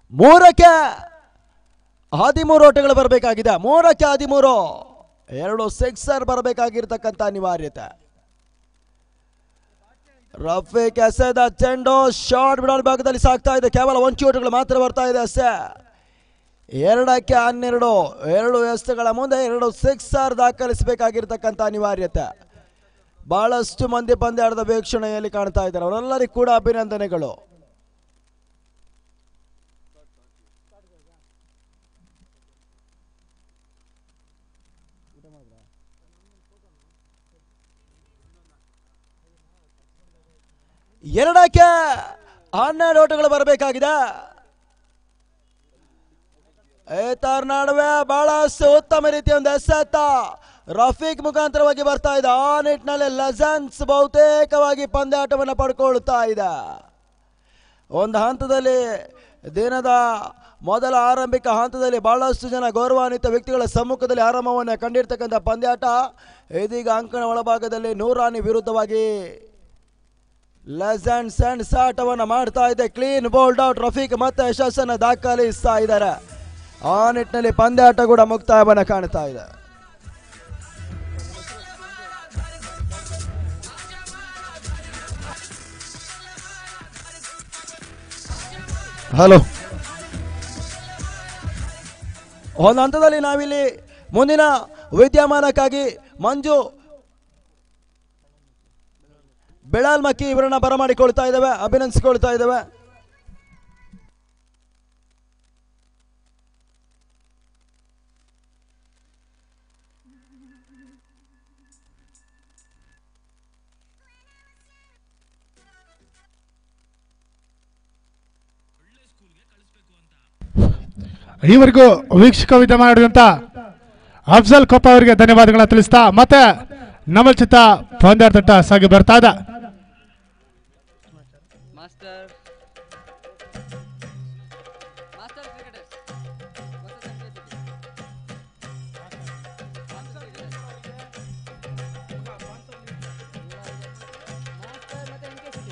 ಮೂರಕ್ಕೆ ಹದಿಮೂರು ಓಟಗಳು ಬರಬೇಕಾಗಿದೆ ಮೂರಕ್ಕೆ ಹದಿಮೂರು ಎರಡು ಸಿಕ್ಸರ್ ಬರಬೇಕಾಗಿರ್ತಕ್ಕಂಥ ಅನಿವಾರ್ಯತೆ ರಫೀಕ್ ಎಸೆದ ಚೆಂಡು ಶಾರ್ಟ್ ಬಿಡೋ ಭಾಗದಲ್ಲಿ ಸಾಕ್ತಾ ಇದೆ ಕೇವಲ ಒಂದು ಓಟಗಳು ಮಾತ್ರ ಬರ್ತಾ ಇದೆ ಅಷ್ಟೇ ಎರಡಕ್ಕೆ ಹನ್ನೆರಡು ಎರಡು ಎಸ್ತುಗಳ ಮುಂದೆ ಎರಡು ಸಿಕ್ಸರ್ ದಾಖಲಿಸಬೇಕಾಗಿರ್ತಕ್ಕಂಥ ಅನಿವಾರ್ಯತೆ ಬಹಳಷ್ಟು ಮಂದಿ ಪಂದ್ಯಾಟದ ವೀಕ್ಷಣೆಯಲ್ಲಿ ಕಾಣ್ತಾ ಇದ್ದಾರೆ ಅವರೆಲ್ಲರಿಗೂ ಕೂಡ ಅಭಿನಂದನೆಗಳು ಎರಡಕ್ಕೆ ಹನ್ನೆರಡು ಓಟಗಳು ಬರಬೇಕಾಗಿದೆ ಏತರ್ ನಡುವೆ ಬಹಳಷ್ಟು ಉತ್ತಮ ರೀತಿಯ ಒಂದು ಎಸೆತ ರಫೀಕ್ ಮುಖಾಂತರವಾಗಿ ಬರ್ತಾ ಇದೆ ಆ ನಿಟ್ಟಿನಲ್ಲಿ ಲೆಸನ್ಸ್ ಬಹುತೇಕವಾಗಿ ಪಂದ್ಯಾಟವನ್ನು ಪಡ್ಕೊಳ್ತಾ ಇದೆ ಒಂದು ಹಂತದಲ್ಲಿ ದಿನದ ಮೊದಲ ಆರಂಭಿಕ ಹಂತದಲ್ಲಿ ಬಹಳಷ್ಟು ಜನ ಗೌರವಾನ್ವಿತ ವ್ಯಕ್ತಿಗಳ ಸಮ್ಮುಖದಲ್ಲಿ ಆರಂಭವನ್ನು ಕಂಡಿರ್ತಕ್ಕಂಥ ಪಂದ್ಯಾಟ ಇದೀಗ ಅಂಕಣ ಒಳಭಾಗದಲ್ಲಿ ನೂರಾನಿ ವಿರುದ್ಧವಾಗಿ ಲೆಸೆಂಡ್ಸ್ ಅಂಡ್ ಸಾಟವನ್ನು ಮಾಡ್ತಾ ಇದೆ ಕ್ಲೀನ್ ಬೋಲ್ಡ್ ಔಟ್ ರಫೀಕ್ ಮತ್ತೆ ಯಶಸ್ಸನ್ನು ದಾಖಲಿಸ್ತಾ ಇದ್ದಾರೆ ಆ ನಿಟ್ಟಿನಲ್ಲಿ ಪಂದ್ಯಾಟ ಕೂಡ ಮುಕ್ತಾಯವನ್ನು ಕಾಣ್ತಾ ಇದೆ ಹಲೋ ಒಂದು ಹಂತದಲ್ಲಿ ನಾವಿಲ್ಲಿ ಮುಂದಿನ ವಿದ್ಯಮಾನಕ್ಕಾಗಿ ಮಂಜು ಬೆಳಾಲ್ ಮಕ್ಕಿ ಇವರನ್ನ ಬರಮಾಡಿಕೊಳ್ತಾ ಇದ್ದೇವೆ ಅಭಿನಂದಿಸಿಕೊಳ್ತಾ ಇದ್ದೇವೆ ಈವರೆಗೂ ವೀಕ್ಷಕ ವಿದ್ಯ ಮಾಡಿದಂತ ಅಫ್ಜಲ್ ಕೊಪ್ಪ ಅವರಿಗೆ ಧನ್ಯವಾದಗಳನ್ನ ತಿಳಿಸ್ತಾ ಮತ್ತೆ ನಮಲ್ ಚಿತ್ತ ಪಂದ್ಯಾರ್ಥ ಸಾಗಿ ಬರ್ತಾ ಇದೆ ಮಾಸ್ಟರ್ ಮಾಸ್ಟರ್ ಕ್ರಿಕೆಟರ್ಸ್ ಹೊಸ ತರಬೇತಿ. Master cricketers. ಮಾಸ್ಟರ್ ಮತ್ತೆ NKCT.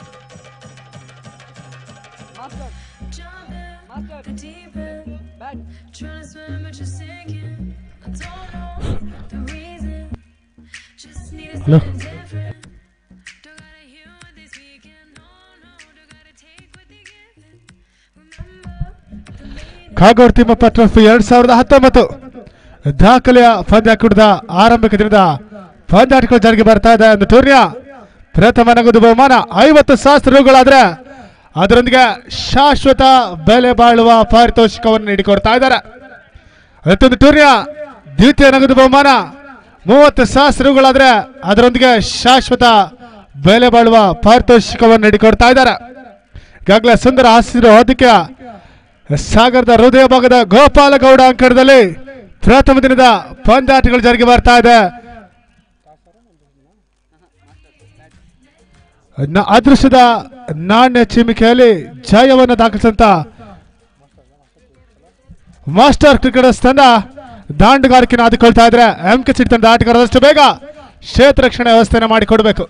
Master master Deeper, bat trying to swim, but you're sinking. I don't know the reason. Just need Hello? something different. Don't gotta hear what they speaking. No, no, don't gotta take what they giving. Remember the meaning. Kagodu Thimmappa trophy ಎರಡ್ ಸಾವಿರದ ಹತ್ತೊಂಬತ್ತು ದಾಖಲೆಯ ಪಂದ್ಯಾಕೂಟದ ಆರಂಭಿಕ ದಿನದ ಪಂದ್ಯಾಟಗಳು ಜಾರಿಗೆ ಬರ್ತಾ ಇದೆ ಒಂದು ಟೂರ್ನಿಯ ಪ್ರಥಮ ನಗದು ಬಹುಮಾನ ಐವತ್ತು ಸಹಸ್ರ ರೂಗಳಾದ್ರೆ ಅದರೊಂದಿಗೆ ಶಾಶ್ವತ ಬೆಲೆ ಬಾಳುವ ಪಾರಿತೋಷಿಕವನ್ನು ನೀಡಿಕೊಡ್ತಾ ಇದ್ದಾರೆ ಮತ್ತೊಂದು ಟೂರ್ನಿಯ ದ್ವಿತೀಯ ನಗದು ಬಹುಮಾನ ಮೂವತ್ತು ಸಹಸ್ರ ರೂಗಳಾದ್ರೆ ಅದರೊಂದಿಗೆ ಶಾಶ್ವತ ಬೆಲೆ ಬಾಳುವ ಪಾರಿತೋಷಿಕವನ್ನು ನೀಡಿಕೊಡ್ತಾ ಇದ್ದಾರೆ ಈಗಾಗಲೇ ಸುಂದರ ಹಸಿರು ಹೊದಿಕೆಯ ಸಾಗರದ ಹೃದಯ ಭಾಗದ ಗೋಪಾಲಗೌಡ ಅಂಕಣದಲ್ಲಿ ಪ್ರಥಮ ದಿನದ ಪಂದ್ಯಾಟಗಳು ಜಾರಿಗೆ ಬರ್ತಾ ಇದೆ ನ- ಅದೃಷ್ಟದ ನಾಣ್ಯ ಚಿಮಿಕೆಯಲ್ಲಿ ಜಯವನ್ನು ದಾಖಲಿಸಿದಂತ ಮಾಸ್ಟರ್ ಕ್ರಿಕೆಟರ್ಸ್ ತಂಡ ದಾಂಡುಗಾರಿಕೆಯನ್ನು ಆದಿಕೊಳ್ತಾ ಇದ್ರೆ ಎಂ ಕೆ ಸಿಟ್ ತಂಡ ಆಟಗಾರದಷ್ಟು ಬೇಗ ಕ್ಷೇತ್ರ ರಕ್ಷಣೆ ವ್ಯವಸ್ಥೆಯನ್ನು ಮಾಡಿಕೊಡಬೇಕು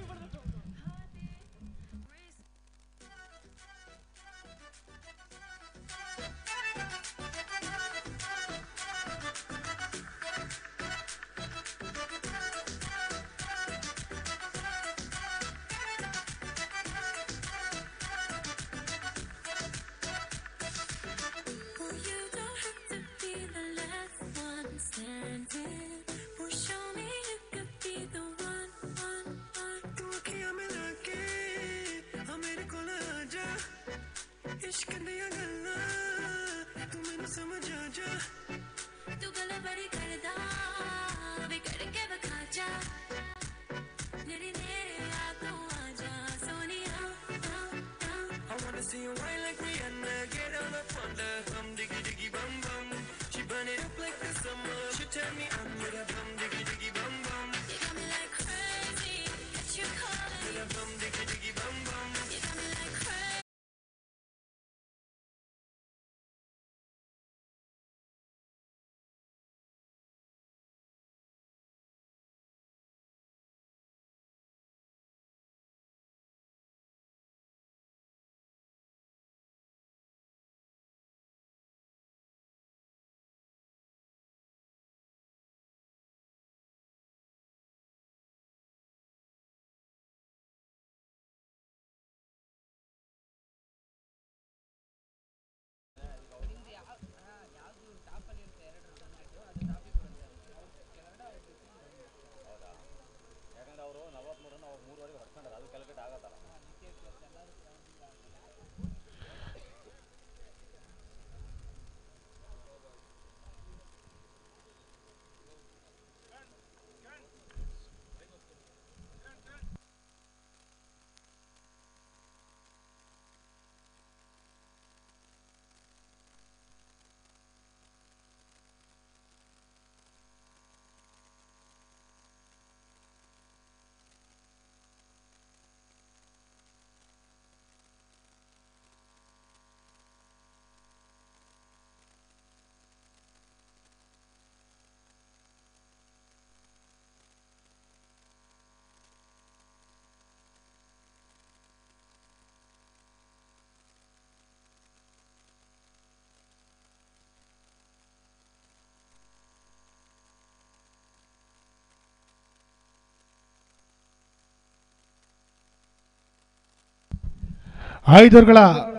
Well, you don't have to be the last one standing. Well, show me you could be the one, one, one. तू अखियां मिला के आ मेरे कोल आजा इश्क दिया गल्लां तू मैनू समझ आ जा तू गल्ला बड़ी करदा वे करके विखा जा नेड़े नेड़े आ तू आ जा Sonia I wanna see you wine like Rihanna Get on up on the hum diggy diggy bum bum She burn it up like the summer She turn me on with a bum diggy diggy bum bum You got me like crazy, got you calling. With a bum diggy diggy bum bum ಐದೂರುಗಳ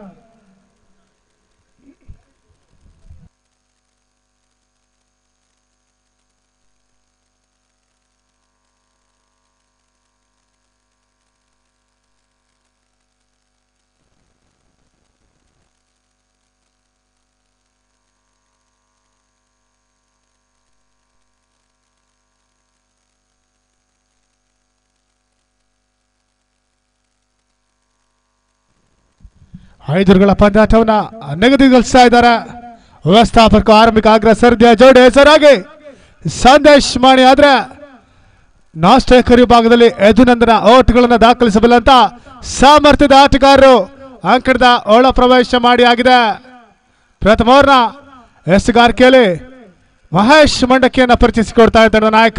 ಐದೂರುಗಳ ಪಂದ್ಯಾಟವನ್ನ ನಿಗದಿಗೊಳಿಸ್ತಾ ಇದ್ದಾರೆ ವ್ಯವಸ್ಥಾಪಕ ಆರಂಭಿಕ ಆಗ್ರ ಸರ್ದಿಯ ಜೋಡಿ ಹೆಸರಾಗಿ ಸಂದೇಶ್ ಮಾಡಿ ಆದ್ರೆ ನಾಸ್ಟೇಕರ್ ವಿಭಾಗದಲ್ಲಿ ಯದುನಂದನ ಓಟ್ಗಳನ್ನು ದಾಖಲಿಸಬಲ್ಲಂತ ಸಾಮರ್ಥ್ಯದ ಆಟಗಾರರು ಅಂಕಣದ ಒಳ ಪ್ರವೇಶ ಮಾಡಿ ಆಗಿದೆ ಪ್ರಥಮ ಓವರ್ನ ಎಸ್ಗಾರಿಕೆಯಲ್ಲಿ ಮಹೇಶ್ ಮಂಡಕಿಯನ್ನ ಪರಿಚಯಿಸಿಕೊಡ್ತಾ ಇದ್ದಾರೆ ನಾಯಕ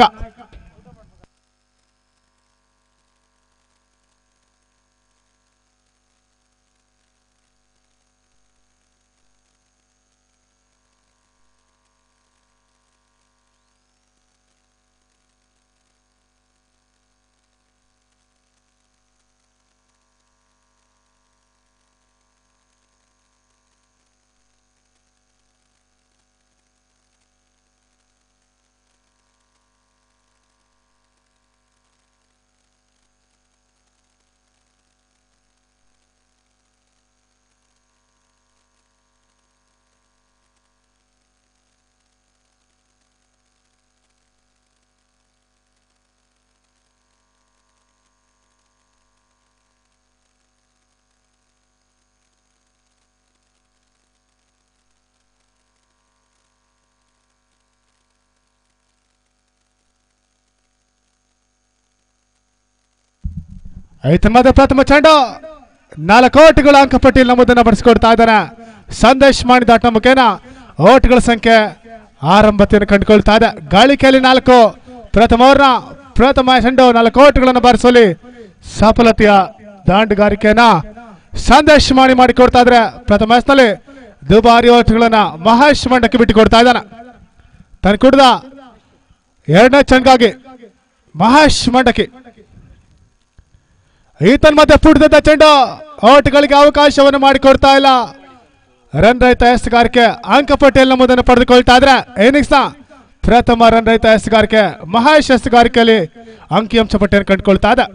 ಐತಮದ ಪ್ರಥಮ ಚೆಂಡು ನಾಲ್ಕು ಓಟುಗಳ ಅಂಕಪಟ್ಟಿಯಲ್ಲಿ ನಮ್ಮದನ್ನ ಬರೆಸಿಕೊಡ್ತಾ ಇದ್ದಾನೆ ಸಂದೇಶ್ ಮಾಡಿದ ಆಟ ಮುಖೇನ ಓಟ್ಗಳ ಸಂಖ್ಯೆ ಆರಂಭತೆಯನ್ನು ಕಂಡುಕೊಳ್ತಾ ಇದೆ ಗಾಳಿಕೆಯಲ್ಲಿ ನಾಲ್ಕು ಪ್ರಥಮ ಓವರ್ನ ಪ್ರಥಮ ಚೆಂಡು ನಾಲ್ಕು ಓಟುಗಳನ್ನು ಬಾರಿಸುವಲ್ಲಿ ಸಫಲತೆಯ ದಾಂಡುಗಾರಿಕೆಯನ್ನ ಸಂದೇಶ್ ಮಾಡಿ ಮಾಡಿಕೊಡ್ತಾ ಇದ್ರೆ ಪ್ರಥಮ ಮ್ಯಾಚ್ನಲ್ಲಿ ದುಬಾರಿ ಓಟುಗಳನ್ನ ಮಹೇಶ್ ಮಂಡಕ್ಕೆ ಬಿಟ್ಟು ಕೊಡ್ತಾ ಇದ್ದಾನೆ ತನ್ನ ಕುಡ್ದ ಎರಡನೇ ಚೆಂಡ್ಗಾಗಿ ಮಹೇಶ್ ಮಂಡಕಿ ಈತನ್ ಮತ್ತೆ ಪುಡ್ದ ಚೆಂಡು ಓಟ್ಗಳಿಗೆ ಅವಕಾಶವನ್ನು ಮಾಡಿಕೊಡ್ತಾ ಇಲ್ಲ ರನ್ ರಹಿತ ಎಸ್ಗಾರಿಕೆ ಅಂಕಪಟ್ಟಿಯಲ್ಲಿ ನಮ್ಮದನ್ನು ಪಡೆದುಕೊಳ್ತಾ ಇದ್ರೆ ಇನ್ನಿಂಗ್ಸ್ನ ಪ್ರಥಮ ರನ್ ರಹಿತ ಎಸ್ಗಾರಿಕೆ ಮಹೇಶ್ ಎಸ್ಗಾರಿಕೆಯಲ್ಲಿ ಅಂಕಿಅಂಶ ಪಟ್ಟಿಯನ್ನು ಕಂಡುಕೊಳ್ತಾ ಇದೆ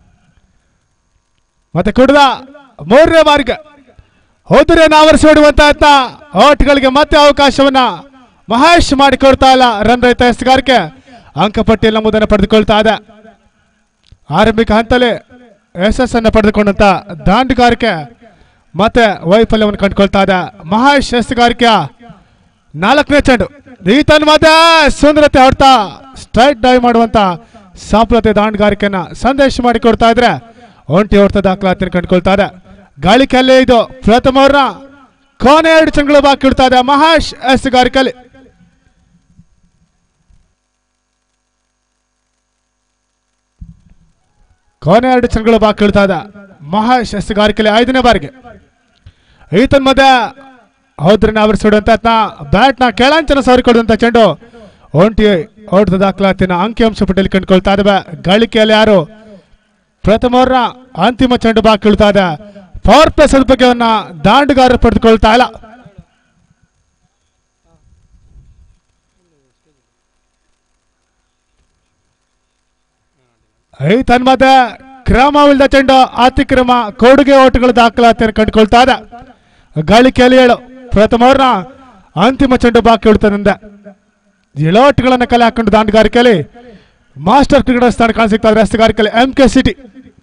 ಮತ್ತೆ ಕುಡ್ದ ಮೂರನೇ ಬಾರಿಗೆ ಹೋದ್ರೆ ಆವರಿಸಿ ಹೊಡುವಂತ ಯತ್ನ ಓಟ್ಗಳಿಗೆ ಮತ್ತೆ ಅವಕಾಶವನ್ನ ಮಹೇಶ್ ಮಾಡಿಕೊಡ್ತಾ ಇಲ್ಲ ರನ್ ರಹಿತ ಎಸ್ಗಾರಿಕೆ ಅಂಕಪಟ್ಟಿಯಲ್ಲಿ ನಮ್ಮದನ್ನು ಪಡೆದುಕೊಳ್ತಾ ಇದೆ ಆರಂಭಿಕ ಹಂತದಲ್ಲಿ ಯಶಸ್ಸನ್ನು ಪಡೆದುಕೊಂಡಂತ ದಾಂಡುಗಾರಿಕೆ ಮತ್ತೆ ವೈಫಲ್ಯವನ್ನು ಕಂಡುಕೊಳ್ತಾ ಇದೆ ಮಹೇಶ್ ಎಸ್ಗಾರಿಕೆಯ ನಾಲ್ಕನೇ ಚೆಂಡು ಈತನ್ ಮತ್ತೆ ಸುಂದರತೆ ಹೊಡ್ತಾ ಸ್ಟ್ರೈಟ್ ಡೈವ್ ಮಾಡುವಂತ ಸಾಫಲತೆ ದಾಂಡುಗಾರಿಕೆಯನ್ನ ಸಂದೇಶ ಮಾಡಿಕೊಡ್ತಾ ಇದ್ರೆ ಒಂಟಿ ಹೊಡ್ತ ದಾಖಲಾತಿಯನ್ನು ಕಂಡುಕೊಳ್ತಾ ಇದೆ ಗಾಳಿಕೆಯಲ್ಲಿ ಇದು ಪ್ರಥಮ ಅವ್ರನ್ನ ಕೊನೆ ಎರಡು ಚೆಂಡುಗಳು ಬಾಕಿ ಇಡ್ತಾ ಇದೆ ಮಹೇಶ್ ಎಸ್ಗಾರಿಕೆಯಲ್ಲಿ ಕೊನೆ ಎರಡು ಚೆಂಡುಗಳು ಬಾಕಿ ಇಡ್ತಾ ಇದೆ ಮಹೇಶ್ ಎಸ್ಗಾರಿಕೆಯಲ್ಲಿ ಐದನೇ ಬಾರಿಗೆ ಈತನ್ ಮಧ್ಯೆ ಹೌದ್ರನ್ನ ಆವರಿಸಿಡುವಂತ ಬ್ಯಾಟ್ ನ ಕೆಳಂಚನ ಸವರಿಕೊಡುವಂತ ಚೆಂಡು ಒಂಟಿ ಓಟದ ದಾಖಲಾತಿನ ಅಂಕಿಅಂಶ ಪಟ್ಟಿಯಲ್ಲಿ ಕಂಡುಕೊಳ್ತಾ ಇದ್ದಾವೆ ಗಳಿಕೆಯಲ್ಲಿ ಯಾರು ಪ್ರಥಮ ಓವರ್ನ ಅಂತಿಮ ಚೆಂಡು ಬಾಕಿ ಇಳ್ತಾ ಇದೆ ಪವರ್ ಪ್ಲೇ ಸದುಪಯೋಗವನ್ನ ದಾಂಡುಗಾರರು ಪಡೆದುಕೊಳ್ತಾ ಇಲ್ಲ ಈ ತನ್ಮಧ್ಯೆ ಕ್ರಮವಿಲ್ಲದ ಚೆಂಡು ಅತಿಕ್ರಮ ಕೊಡುಗೆ ಓಟುಗಳ ದಾಖಲಾತಿಯನ್ನು ಕಂಡುಕೊಳ್ತಾ ಇದೆ ಗಳಿಕೆಯಲ್ಲಿ ಏಳು ಪ್ರಥಮ ಓವರ್ನ ಅಂತಿಮ ಚೆಂಡು ಬಾಕಿ ಉಳಿತದಿಂದ ಏಳು ಓಟುಗಳನ್ನು ಕಲೆ ಹಾಕೊಂಡು ದಾಂಡಗಾರಿಕೆಯಲ್ಲಿ ಮಾಸ್ಟರ್ ಕ್ರಿಕೆಟರ್ ಸ್ಥಾನ ಕಾಣಿಸಿಕ್ತಾ ಇದ್ದಾರೆ ರಸ್ತೆಗಾರಿಕೆಯಲ್ಲಿ ಎಂ ಕೆ ಸಿಟಿ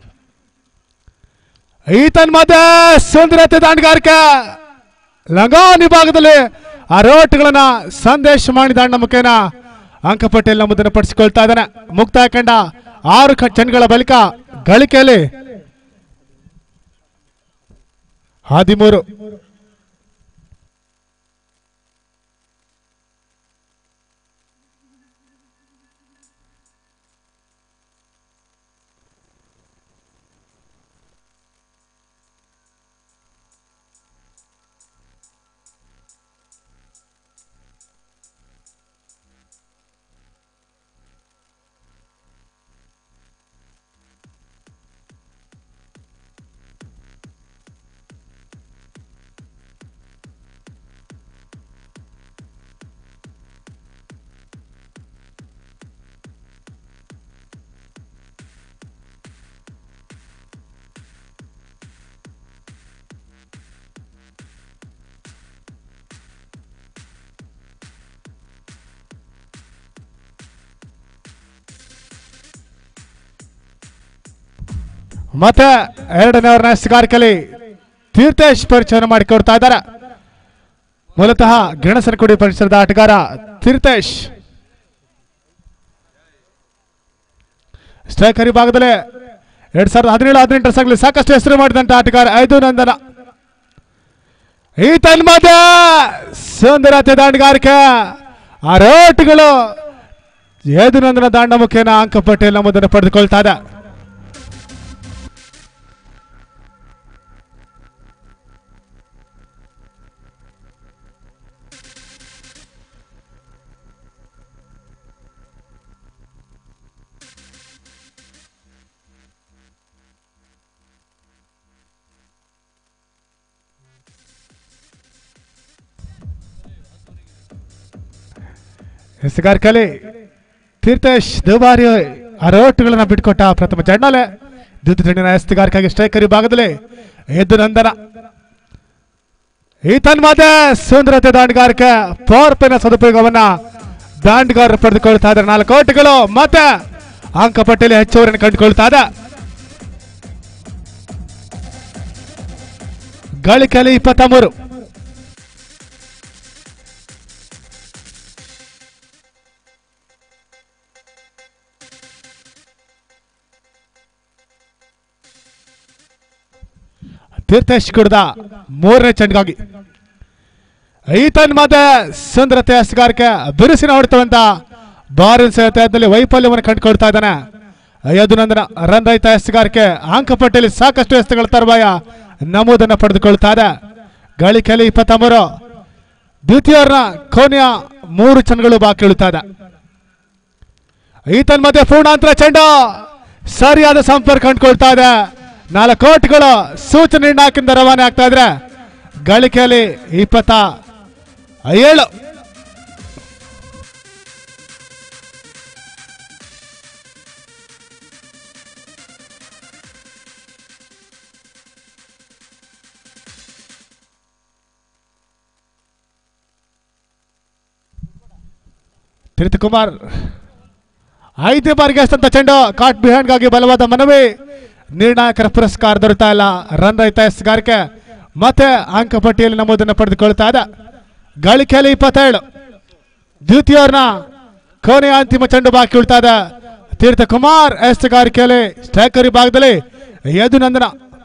ಈತನ್ ಮಧ್ಯೆ ಸುಂದರತೆ ದಾಂಡಗಾರಿಕೆ ಲಂಗಾನಿ ಭಾಗದಲ್ಲಿ ಆ ರೋಟ್ಗಳನ್ನ ಸಂದೇಶ ಮಾಡಿ ದಾಂಡ ಮುಖೇನ ಅಂಕಪಟ್ಟಿಯಲ್ಲಿ ನಮ್ಮದನ್ನು ಪಡಿಸಿಕೊಳ್ತಾ ಇದ್ದಾನೆ ಮುಕ್ತಾಯ ಕಂಡ ಆರು ಕ- ಚೆಂಡುಗಳ ಬಳಿಕ ಗಳಿಕೆಯಲ್ಲಿ ಹದಿಮೂರು ಮತ್ತೆ ಎರಡನೇ ಅವರ ಸಿಗಾರಿಕೆಯಲ್ಲಿ ತೀರ್ಥೇಶ್ ಪರಿಚಯವನ್ನು ಮಾಡಿಕೊಡ್ತಾ ಇದ್ದಾರೆ ಮೂಲತಃ ಗೆಣಸನಗುಡಿ ಪರಿಸರದ ಆಟಗಾರ ತೀರ್ಥೇಶ್ ಸ್ಟ್ರೈಕರ್ ವಿಭಾಗದಲ್ಲಿ ಎರಡ್ ಸಾವಿರದ ಹದಿನೇಳು ಹದಿನೆಂಟರ ಸಾಗಲಿ ಸಾಕಷ್ಟು ಹೆಸರು ಮಾಡಿದಂತ ಆಟಗಾರ ಐದು ನಂದನ ಈ ತನ್ಮಧ್ಯ ಸುಂದರತೆ ದಾಂಡಗಾರಿಕೆ ಆ ರೋಟ್ಗಳು ಏದು ನಂದನ ದಾಂಡ ಮುಖೇನ ಅಂಕಪಟ್ಟಿಯಲ್ಲಿ ನಮ್ಮದನ್ನು ಪಡೆದುಕೊಳ್ತಾ ಇದೆ ಹೆಸಗಾರಿಕಲಿ ತೀರ್ಥೇಶ್ ದುಬಾರಿ ಅರೋಟುಗಳನ್ನ ಬಿಟ್ಕೊಟ್ಟ ಪ್ರಥಮ ಚೆಂಡಲೆ ದ್ವಿತೀಯ ಚೆಂಡಿನ ಎಸ್ತುಗಾರಿಕೆಗೆ ಸ್ಟ್ರೈಕರ್ ವಿಭಾಗದಲ್ಲಿ ಎದ್ದು ನಂದನ ಈತನ್ ಮಧ್ಯೆ ಸುಂದರತೆ ದಾಂಡಗಾರಿಕೆ ಪವರ್ ಪೈನ ಸದುಪಯೋಗವನ್ನ ದಾಂಡಗಾರರು ಪಡೆದುಕೊಳ್ತಾ ಇದ್ದಾರೆ ನಾಲ್ಕು ಓಟುಗಳು ಮತ್ತೆ ಅಂಕಪಟ್ಟಿಯಲ್ಲಿ ಹೆಚ್ಚುವರಿಯನ್ನು ಕಂಡುಕೊಳ್ತಾ ಇದೆ ಗಳಿಕೆಯಲ್ಲಿ ಇಪ್ಪತ್ತ ಮೂರು ತೀರ್ಥೇಶ್ ಕುಡ್ದ ಮೂರನೇ ಚೆಂಡ್ಗಾಗಿ ಈತನ್ ಮಧ್ಯೆ ಸುಂದರತೆ ಹಸ್ಗಾರಿಕೆ ಬಿರುಸಿನ ಹೊಡೆತವಂತ ಬಾರಿನ ಸಹಿತದಲ್ಲಿ ವೈಫಲ್ಯವನ್ನು ಕಂಡುಕೊಳ್ತಾ ಇದ್ದಾನೆ ಯದುನಂದನ ರನ್ ರಹಿತ ಎಸ್ತುಗಾರಿಕೆ ಅಂಕಪಟ್ಟಿಯಲ್ಲಿ ಸಾಕಷ್ಟು ಎಸ್ತುಗಳ ತರುವಾಯ ನಮೂದನ್ನು ಪಡೆದುಕೊಳ್ತಾ ಇದೆ ಗಳಿಕೆಯಲ್ಲಿ ಇಪ್ಪತ್ತ ಮೂರು ದ್ವಿತೀಯವ್ರನ್ನ ಕೊನೆಯ ಮೂರು ಚೆಂಡುಗಳು ಬಾಕಿ ಉಳಿತಾ ಇದೆ ಈತನ್ ಮಧ್ಯೆ ಪೂರ್ಣಾಂತರ ಚೆಂಡು ಸರಿಯಾದ ಸಂಪರ್ಕ ಕಂಡುಕೊಳ್ತಾ ಇದೆ ನಾಲ್ಕು ಕೋಟಿಗಳು ಸೂಚನೆ ನಿರ್ಣಾಯಕದಿಂದ ರವಾನೆ ಆಗ್ತಾ ಇದ್ರೆ ಗಳಿಕೆಯಲ್ಲಿ ಇಪ್ಪತ್ತ ಏಳು ತೀರ್ಥಕುಮಾರ್ ಐದನೇ ಬಾರಿಗೆ ಎಸ್ತಂತ ಚೆಂಡು ಕಾಟ್ ಬಿಹ್ಯಾಂಡ್ಗಾಗಿ ಬಲವಾದ ಮನವಿ ನಿರ್ಣಾಯಕರ ಪುರಸ್ಕಾರ ದೊರೆತಾ ಇಲ್ಲ ರನ್ ರಹಿತ ಎಸ್ಗಾರಿಕೆ ಮತ್ತೆ ಅಂಕಪಟ್ಟಿಯಲ್ಲಿ ನಮೂದನ್ನು ಪಡೆದುಕೊಳ್ತಾ ಇದೆ ಗಳಿಕೆಯಲ್ಲಿ ಇಪ್ಪತ್ತೇಳು ದ್ವಿತೀಯವ್ರನ್ನ ಕೊನೆಯ ಅಂತಿಮ ಚೆಂಡು ಬಾಕಿ ಉಳ್ತಾ ಇದೆ ತೀರ್ಥಕುಮಾರ್ ಎಸ್ತುಗಾರಿಕೆಯಲ್ಲಿ ಸ್ಟ್ರೈಕರ್ ವಿಭಾಗದಲ್ಲಿ ಯದು ನಂದನ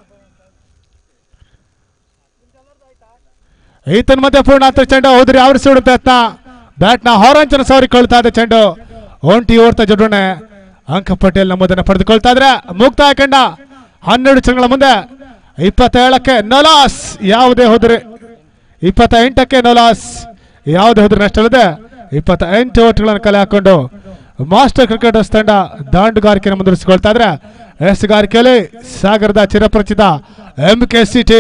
ಈತನ ಮಧ್ಯೆ ಪೂರ್ಣಾಂತರ ಚೆಂಡು ಹೋದ್ರೆ ಆವರಿಸಿ ಬಿಡುತ್ತೆ ಯತ್ನ ಬ್ಯಾಟ್ನ ಹಾರಂಚನ ಸವರಿಕೊಳ್ತಾ ಇದೆ ಚೆಂಡು ಒಂಟಿ ಓಡ್ತ ಜೋಡಣೆ ಅಂಕಪಟ್ಟಿಯಲ್ಲಿ ನಮ್ಮದನ್ನು ಪಡೆದುಕೊಳ್ತಾ ಇದ್ರೆ ಮುಕ್ತಾಯ ಕಂಡ ಹನ್ನೆರಡು ಚೆಂಡುಗಳ ಮುಂದೆ ಇಪ್ಪತ್ತೇಳಕ್ಕೆ ನೊಲಾಸ್ ಯಾವುದೇ ಹೋದ್ರೆ ಇಪ್ಪತ್ತ ಎಂಟಕ್ಕೆ ನೊಲಾಸ್ ಯಾವುದೇ ಹೋದ್ರೆ ನಷ್ಟವಿಲ್ಲದೆ ಇಪ್ಪತ್ತ ಎಂಟು ಓಟ್ಗಳನ್ನು ಕಲೆ ಹಾಕೊಂಡು ಮಾಸ್ಟರ್ ಕ್ರಿಕೆಟರ್ಸ್ ತಂಡ ದಾಂಡುಗಾರಿಕೆಯನ್ನು ಮುಂದುವರಿಸಿಕೊಳ್ತಾ ಇದ್ರೆ ಎಸ್ಗಾರಿಕೆಯಲ್ಲಿ ಸಾಗರದ ಚಿರಪರಿಚಿತ ಎಂ ಕೆ ಸಿಟಿ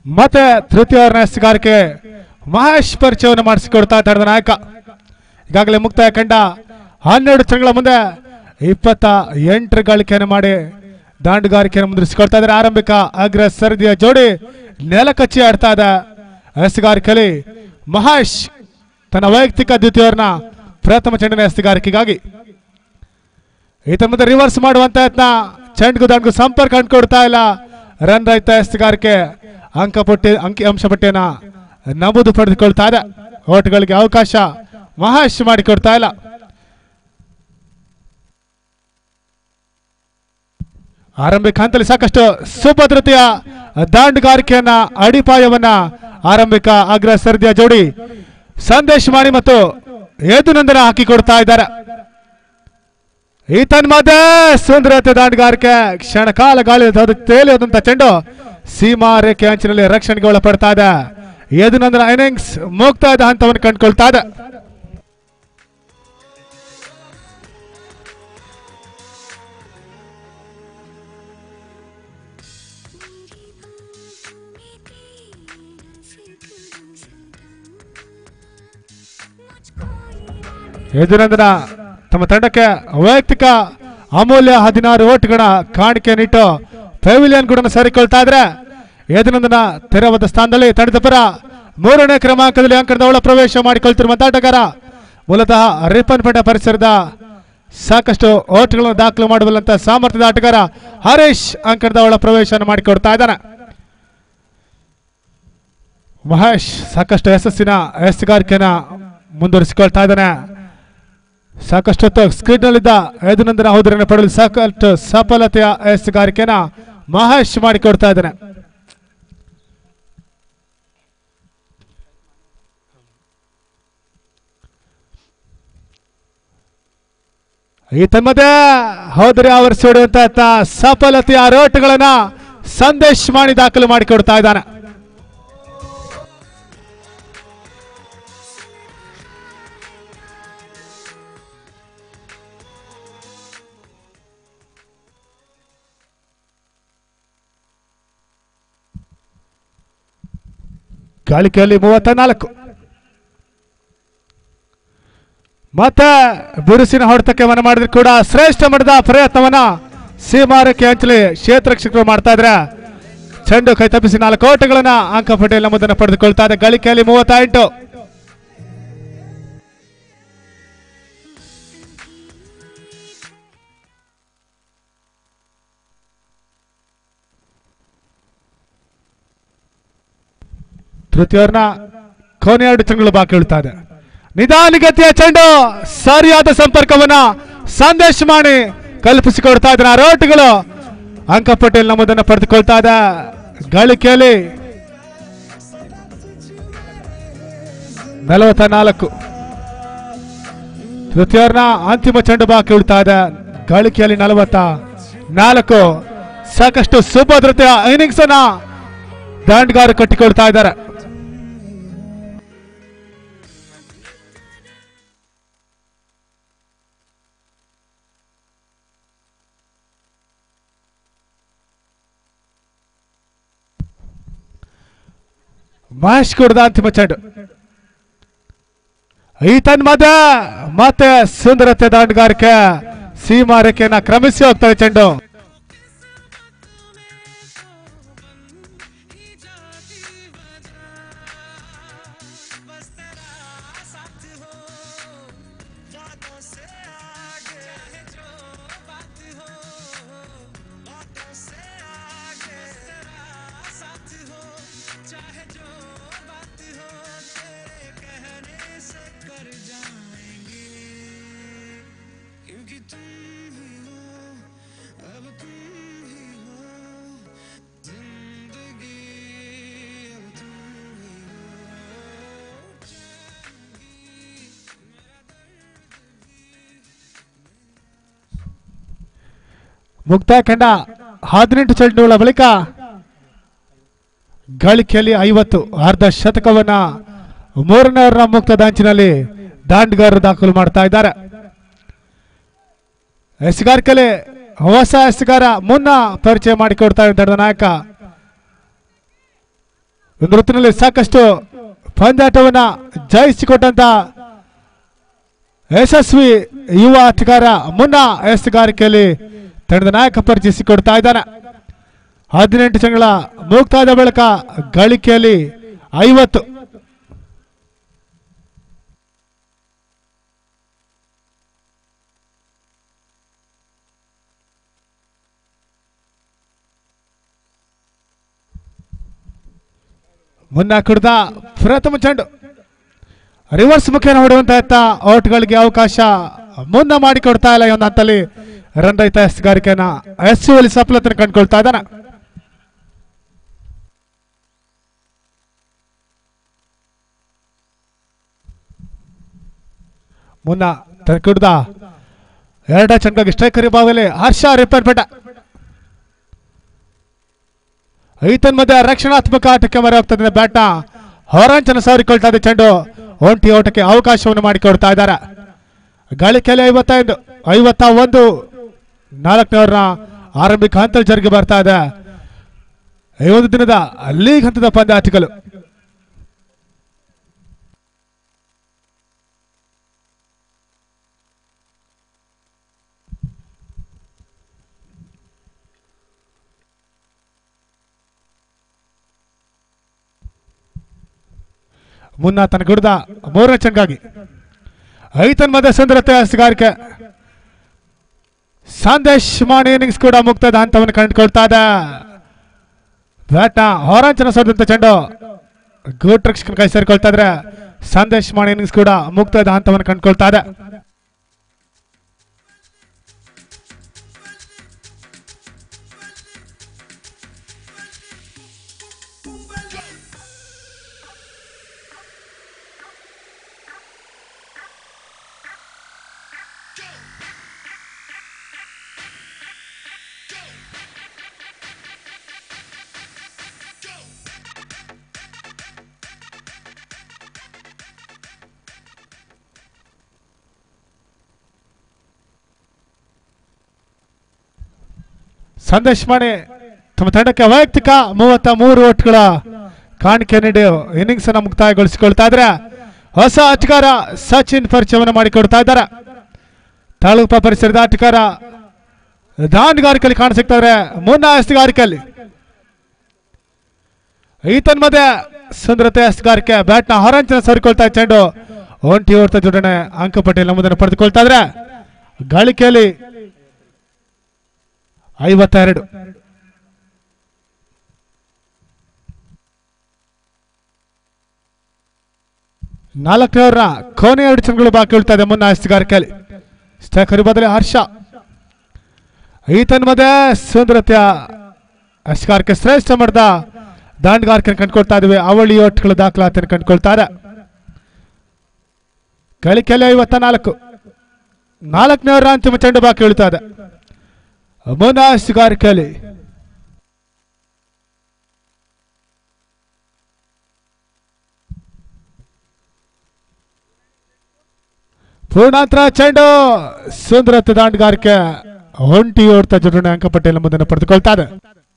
ಮತ್ತೆ ತೃತೀಯ ಓವರ್ನ ಎಸ್ಗಾರಿಕೆ ಮಹೇಶ್ ಪರಿಚಯವನ್ನು ಮಾಡಿಸಿಕೊಡ್ತಾ ತಂಡದ ನಾಯಕ ಈಗಾಗಲೇ ಮುಕ್ತಾಯ ಕಂಡ ಹನ್ನೆರಡು ತಿಂಗಳ ಮುಂದೆ ಇಪ್ಪತ್ತ ಎಂಟರ ಗಳಿಕೆಯನ್ನು ಮಾಡಿ ದಾಂಡುಗಾರಿಕೆಯನ್ನು ಮುಂದುವರಿಸಿಕೊಳ್ತಾ ಇದ್ದಾರೆ ಆರಂಭಿಕ ಅಗ್ರ ಸರದಿಯ ಜೋಡಿ ನೆಲಕಚ್ಚಿ ಆಡ್ತಾ ಇದೆ ಎಸ್ಗಾರಿಕೆಯಲ್ಲಿ ಮಹೇಶ್ ತನ್ನ ವೈಯಕ್ತಿಕ ದ್ವಿತೀಯವರ್ನ ಪ್ರಥಮ ಚೆಂಡಿನ ಎಸ್ಗಾರಿಕೆಗಾಗಿ ಈತ ಮುಂದೆ ರಿವರ್ಸ್ ಮಾಡುವಂತ ಯತ್ನ ಚೆಂಡ್ಗೂ ದಾಂಡ್ಗೂ ಸಂಪರ್ಕ ಅಂದ್ಕೊಡ್ತಾ ಇಲ್ಲ ರನ್ ರಹಿತ ಎಸ್ತುಗಾರಿಕೆ ಅಂಕ ಪಟ್ಟಿ ಅಂಕಿ ಅಂಶ ಪಟ್ಟಿಯನ್ನ ನಮೂದು ಪಡೆದುಕೊಳ್ತಾ ಇದೆ ಓಟ್ಗಳಿಗೆ ಅವಕಾಶ ಮಹೇಶ್ ಮಾಡಿಕೊಡ್ತಾ ಇಲ್ಲ ಆರಂಭಿಕ ಹಂತದಲ್ಲಿ ಸಾಕಷ್ಟು ಸುಭದ್ರತೆಯ ದಾಂಡುಗಾರಿಕೆಯನ್ನ ಅಡಿಪಾಯವನ್ನ ಆರಂಭಿಕ ಅಗ್ರ ಸರದಿಯ ಜೋಡಿ ಸಂದೇಶ್ ಮಾಣಿ ಮತ್ತು ಯದುನಂದನ ಹಾಕಿಕೊಡ್ತಾ ಇದ್ದಾರೆ ಈ ತನ್ಮಧ್ಯೆ ಸುಂದರತೆ ದಾಂಡುಗಾರಿಕೆ ಕ್ಷಣ ಕಾಲ ಗಾಳಿ ತೇಲಿ ಹೋದಂತ ಚೆಂಡು ಸೀಮಾ ರೇಖೆ ಅಂಚಿನಲ್ಲಿ ರಕ್ಷಣೆಗೆ ಒಳಪಡ್ತಾ ಇದೆ ಯದುನಂದನ ಇನ್ನಿಂಗ್ಸ್ ಮುಕ್ತಾಯದ ಹಂತವನ್ನು ಕಂಡುಕೊಳ್ತಾ ಇದೆ ಯದುನಂದನ ತಮ್ಮ ತಂಡಕ್ಕೆ ವೈಯಕ್ತಿಕ ಅಮೂಲ್ಯ ಹದಿನಾರು ಓಟ್ಗಳ ಕಾಣಿಕೆ ನೀಟ್ಟು ಪೆವಿಲಿಯನ್ ಕೂಡ ಸೇರಿಕೊಳ್ತಾ ಇದ್ರೆ ಯದುನಂದನ ತೆರವಾದ ಸ್ಥಾನದಲ್ಲಿ ತಂಡದ ಪರ ಮೂರನೇ ಕ್ರಮಾಂಕದಲ್ಲಿ ಅಂಕಣದ ಒಳ ಪ್ರವೇಶ ಮಾಡಿಕೊಳ್ತಿರುವ ಆಟಗಾರ ಮೂಲತಃ ರಿಪ್ಪನ್ಪೇಟೆ ಪರಿಸರದ ಸಾಕಷ್ಟು ಓಟ್ಗಳನ್ನು ದಾಖಲು ಮಾಡಬಲ್ಲಂತ ಸಾಮರ್ಥ್ಯದ ಆಟಗಾರ ಹರೀಶ್ ಅಂಕಣದ ಒಳ ಪ್ರವೇಶವನ್ನು ಮಾಡಿಕೊಡ್ತಾ ಇದ್ದಾನೆ ಮಹೇಶ್ ಸಾಕಷ್ಟು ಯಶಸ್ಸಿನ ಎಸ್ತುಗಾರಿಕೆಯನ್ನ ಮುಂದುವರಿಸಿಕೊಳ್ತಾ ಇದ್ದಾನೆ ಸಾಕಷ್ಟು ಹೊತ್ತು ಸ್ಕ್ರೀನ್ನಲ್ಲಿದ್ದ ಯದುನಂದನ ಹೌದರನ್ನು ಪಡೆಯಲು ಸಾಕಷ್ಟು ಸಫಲತೆಯ ಎಸ್ತುಗಾರಿಕೆಯನ್ನ ಮಹೇಶ್ ಮಾಡಿಕೊಡ್ತಾ ಇದ್ದಾನೆ ಈ ತನ್ಮಧ್ಯೆ ಹೌದರಿ ಆವರಿಸಿ ಹೊಡೆಯುವಂತ ಸಫಲತೆಯ ರೋಟ್ಗಳನ್ನ ಸಂದೇಶ್ ಮಾಡಿ ದಾಖಲು ಮಾಡಿಕೊಡ್ತಾ ಇದ್ದಾನೆ ಗಳಿಕೆಯಲ್ಲಿ ಮೂವತ್ತ ನಾಲ್ಕು ಮತ್ತೆ ಬಿರುಸಿನ ಹೊಡೆತಕ್ಕೆ ಮನ ಮಾಡಿದ್ರು ಕೂಡ ಶ್ರೇಷ್ಠ ಮಟ್ಟದ ಪ್ರಯತ್ನವನ್ನ ಸೀಮಾರಕ್ಕೆ ಹಂಚಲಿ ಕ್ಷೇತ್ರ ರಕ್ಷಕರು ಮಾಡ್ತಾ ಇದ್ರೆ ಚೆಂಡು ಕೈ ತಪ್ಪಿಸಿ ನಾಲ್ಕು ಓಟಗಳನ್ನ ಅಂಕ ಪಟ್ಟಿಯಲ್ಲಿ ನಮ್ಮದನ್ನು ಪಡೆದುಕೊಳ್ತಾ ಇದೆ ಗಳಿಕೆಯಲ್ಲಿ ಮೂವತ್ತ ಎಂಟು ತೃತೀಯರ್ನ ಕೊನೆ ಎರಡು ತಿಂಗಳು ಬಾಕಿ ಉಳಿತಾ ಇದೆ ನಿಧಾನಗತಿಯ ಚೆಂಡು ಸರಿಯಾದ ಸಂಪರ್ಕವನ್ನ ಸಂದೇಶ ಮಾಡಿ ಕಲ್ಪಿಸಿಕೊಡ್ತಾ ಇದ್ದಾರೆ ಆ ರೋಟ್ಗಳು ಅಂಕಪಟ್ಟಿಯಲ್ಲಿ ನಮ್ಮದನ್ನು ಪಡೆದುಕೊಳ್ತಾ ಇದೆ ಗಳಿಕೆಯಲ್ಲಿ ನಲವತ್ತ ನಾಲ್ಕು ತೃತೀಯರ್ನ ಅಂತಿಮ ಚೆಂಡು ಬಾಕಿ ಉಳಿತಾ ಇದೆ ಗಳಿಕೆಯಲ್ಲಿ ನಲವತ್ತ ನಾಲ್ಕು ಸಾಕಷ್ಟು ಸುಭದ್ರತೆಯ ಇನ್ನಿಂಗ್ಸ್ ಅನ್ನ ದಾಂಡ್ಗಾರು ಕಟ್ಟಿಕೊಳ್ತಾ ಇದ್ದಾರೆ ಮಹೇಶ್ ಕುಡ್ದ ಅಂತಿಮ ಚೆಂಡು ಈ ತನ್ಮಧ್ಯ ಮತ್ತೆ ಸುಂದರತೆ ದಾಂಡುಗಾರಿಕೆ ಸೀಮಾ ರೇಖೆಯನ್ನ ಕ್ರಮಿಸಿ ಹೋಗ್ತದೆ ಚೆಂಡು ಮುಕ್ತಾಯ ಕಂಡ ಹದಿನೆಂಟು ಚೆಂಡುಗಳ ಬಳಿಕ ಗಳಿಕೆಯಲ್ಲಿ ಐವತ್ತು ಅರ್ಧ ಶತಕವನ್ನ ಮೂರನೇ ಓವರ್ನ ಮುಕ್ತ ದಾಂಚಿನಲ್ಲಿ ದಾಂಡ್ಗಾರರು ದಾಖಲು ಮಾಡ್ತಾ ಇದ್ದಾರೆ ಎಸ್ಗಾರಿಕೆಯಲ್ಲಿ ಹೊಸ ಎಸ್ಗಾರ ಮುನ್ನ ಪರಿಚಯ ಮಾಡಿಕೊಡ್ತಾ ಇದ್ದಾರೆ ನಾಯಕ ಒಂದು ಋತುವಿನಲ್ಲಿ ಸಾಕಷ್ಟು ಪಂದ್ಯಾಟವನ್ನ ಜಯಿಸಿಕೊಟ್ಟಂತ ಯಶಸ್ವಿ ಯುವ ಆಟಗಾರ ಮುನ್ನ ಎಸ್ತುಗಾರಿಕೆಯಲ್ಲಿ ತಂಡದ ನಾಯಕ ಪರಿಚಯಿಸಿಕೊಡ್ತಾ ಇದ್ದಾನೆ ಹದಿನೆಂಟು ತಿಂಗಳ ಮುಕ್ತಾಯದ ಬಳಿಕ ಗಳಿಕೆಯಲ್ಲಿ ಐವತ್ತು ಮುನ್ನ ಕುಡ್ದ ಪ್ರಥಮ ಚೆಂಡು ರಿವರ್ಸ್ ಮುಖೇನ ಹೊಡೆಯುವಂತ ಎತ್ತ ಔಟ್ಗಳಿಗೆ ಅವಕಾಶ ಮುನ್ನ ಮಾಡಿಕೊಡ್ತಾ ಇಲ್ಲ ಈ ಒಂದು ಹಂತಲ್ಲಿ ರನ್ ರಹಿತ ಎಸ್ಗಾರಿಕೆಯನ್ನ ಎಸ್ ಅಲ್ಲಿ ಸಫಲತೆ ಕಂಡುಕೊಳ್ತಾ ಇದ್ದಾನೆ ಮುನ್ನ ಕುಡ್ದ ಎರಡ ಚೆಂಡಾಗಿ ಸ್ಟ್ರೈಕರ್ ವಿಭಾಗದಲ್ಲಿ ಹರ್ಷ ರಿಪೇರ್ ಪೇಟ ಐತನ್ ಮಧ್ಯೆ ರಕ್ಷಣಾತ್ಮಕ ಆಟಕ್ಕೆ ಮೊರೆ ಹೋಗ್ತದೆ ಬ್ಯಾಟ್ನ ಹೊರಾಂಚನ ಸಾರಿಕೊಳ್ತಾ ಇದೆ ಚೆಂಡು ಒಂಟಿ ಓಟಕ್ಕೆ ಅವಕಾಶವನ್ನು ಮಾಡಿಕೊಡ್ತಾ ಇದ್ದಾರೆ ಗಳಿಕೆಯಲ್ಲಿ ಐವತ್ತೈದು ಐವತ್ತ ಒಂದು ನಾಲ್ಕನೇವರನ್ನ ಆರಂಭಿಕ ಹಂತ ಜರುಗಿ ಬರ್ತಾ ಇದೆ ಈ ಒಂದು ದಿನದ ಲೀಗ್ ಹಂತದ ಪಂದ್ಯಾಟಗಳು ಮುನ್ನ ತನ್ನ ಗುಡ್ದ ಮೂರನೇ ಚೆಂಗಾಗಿ ಐತನ್ ಮಧ್ಯೆ ಸುಂದರತೆ ಹಸ್ತಗಾರಿಕೆ ಸಂದೇಶ್ ಮಾಡಿ ಇನ್ನಿಂಗ್ಸ್ ಕೂಡ ಮುಕ್ತದ ಹಂತವನ್ನು ಕಂಡುಕೊಳ್ತಾ ಇದೆ ಬ್ಯಾಟ್ನ ಹೊರಾಂಚನ ಸೋದಂತ ಚೆಂಡು ಗುಡ್ ರಕ್ಷಕನ ಕೈ ಸೇರಿಕೊಳ್ತಾ ಇದ್ರೆ ಸಂದೇಶ್ ಮಾಡಿ ಇನ್ನಿಂಗ್ಸ್ ಕೂಡ ಮುಕ್ತದ ಹಂತವನ್ನು ಕಂಡುಕೊಳ್ತಾ ಇದೆ ಸಂದೇಶ್ ಮಾಡಿ ತಮ್ಮ ತಂಡಕ್ಕೆ ವೈಯಕ್ತಿಕ ಮೂವತ್ತ ಮೂರು ಓಟ್ಗಳ ಕಾಣಿಕೆ ನೀಡಿ ಇನ್ನಿಂಗ್ಸ್ ಅನ್ನ ಮುಕ್ತಾಯಗೊಳಿಸಿಕೊಳ್ತಾ ಇದ್ರೆ ಹೊಸ ಆಟಗಾರ ಸಚಿನ್ ಪರಿಚಯವನ್ನು ಮಾಡಿಕೊಡ್ತಾ ಇದ್ದಾರೆ ತಾಲೂಕು ಪರಿಸರದ ಆಟಗಾರ ದಾಂಡ್ಗಾರಿಕೆಯಲ್ಲಿ ಕಾಣ ಸಿಗ್ತಾರೆ ಮುನ್ನ ಎಸ್ತುಗಾರಿಕೆಯಲ್ಲಿ ಈತನ್ ಮಧ್ಯೆ ಸುಂದರತೆ ಎಸ್ತುಗಾರಿಕೆ ಬ್ಯಾಟ್ನ ಹೊರಂಚನ ಸರಿಕೊಳ್ತಾ ಇದ್ದ ಚೆಂಡು ಒಂಟಿ ಓಡ್ತಾ ಜೋಡಣೆ ಅಂಕಪಟ್ಟಿಯಲ್ಲಿ ನಮ್ಮದನ್ನು ಪಡೆದುಕೊಳ್ತಾ ಇದ್ರೆ ಗಳಿಕೆಯಲ್ಲಿ ಐವತ್ತೆರಡು ನಾಲ್ಕನೇವರ ಕೊನೆ ಎರಡು ಚೆಂಡುಗಳು ಬಾಕಿ ಉಳ್ತಾ ಇದೆ ಮುನ್ನ ಎಸ್ತುಗಾರಿಕೆಯಲ್ಲಿ ಸ್ಟೇಕರಿ ಬದಲೇ ಹರ್ಷ ಈತನ್ ಮಧ್ಯೆ ಸುಂದರತೆಯ ಎಸ್ತುಗಾರಿಕೆ ಶ್ರೇಷ್ಠ ಮಾಡಿದ ದಾಂಡ್ಗಾರಿಕೆ ಕಂಡುಕೊಳ್ತಾ ಇದ್ವಿ ಅವಳಿ ಒಟ್ಟುಗಳ ದಾಖಲಾತಿಯನ್ನು ಕಂಡುಕೊಳ್ತಾ ಇದೆ ಗಳಿಕೆಯಲ್ಲಿ ಐವತ್ತ ನಾಲ್ಕು ನಾಲ್ಕನೇವರ ಅಂತಿಮ ಚೆಂಡು ಬಾಕಿ ಉಳಿತಾ ಇದೆ ಮುನ್ನ ಎಸ್ತುಗಾರಿಕೆಯಲ್ಲಿ ಪೂರ್ಣಾಂತರ ಚೆಂಡು ಸುಂದರತೆ ದಾಂಡ್ಗಾರಿಕೆ ಹೊಂಟಿ ಓಡ್ತಾ ಜೋಡಣೆ ಅಂಕಪಟ್ಟಿಯಲ್ಲಿ ಮುಂದೆ ಪಡೆದುಕೊಳ್ತಾ ಇದೆ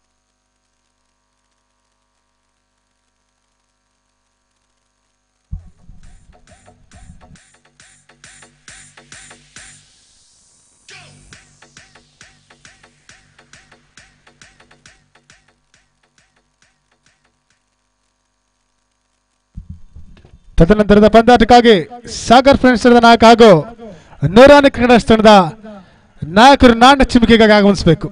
ತದನಂತರದ ಪಂದ್ಯಾಟಕ್ಕಾಗಿ ಸಾಗರ್ ಫ್ರೆಂಡ್ಸ್ ತಂಡದ ನಾಯಕ ಹಾಗೂ ನೂರಾನಿ ಕ್ರಿಕೆಟರ್ಸ್ ತಂಡದ ನಾಯಕರು ನಾಣ್ಯ ಚಿಮಿಕೆಗಾಗಿ ಆಗಮಿಸಬೇಕು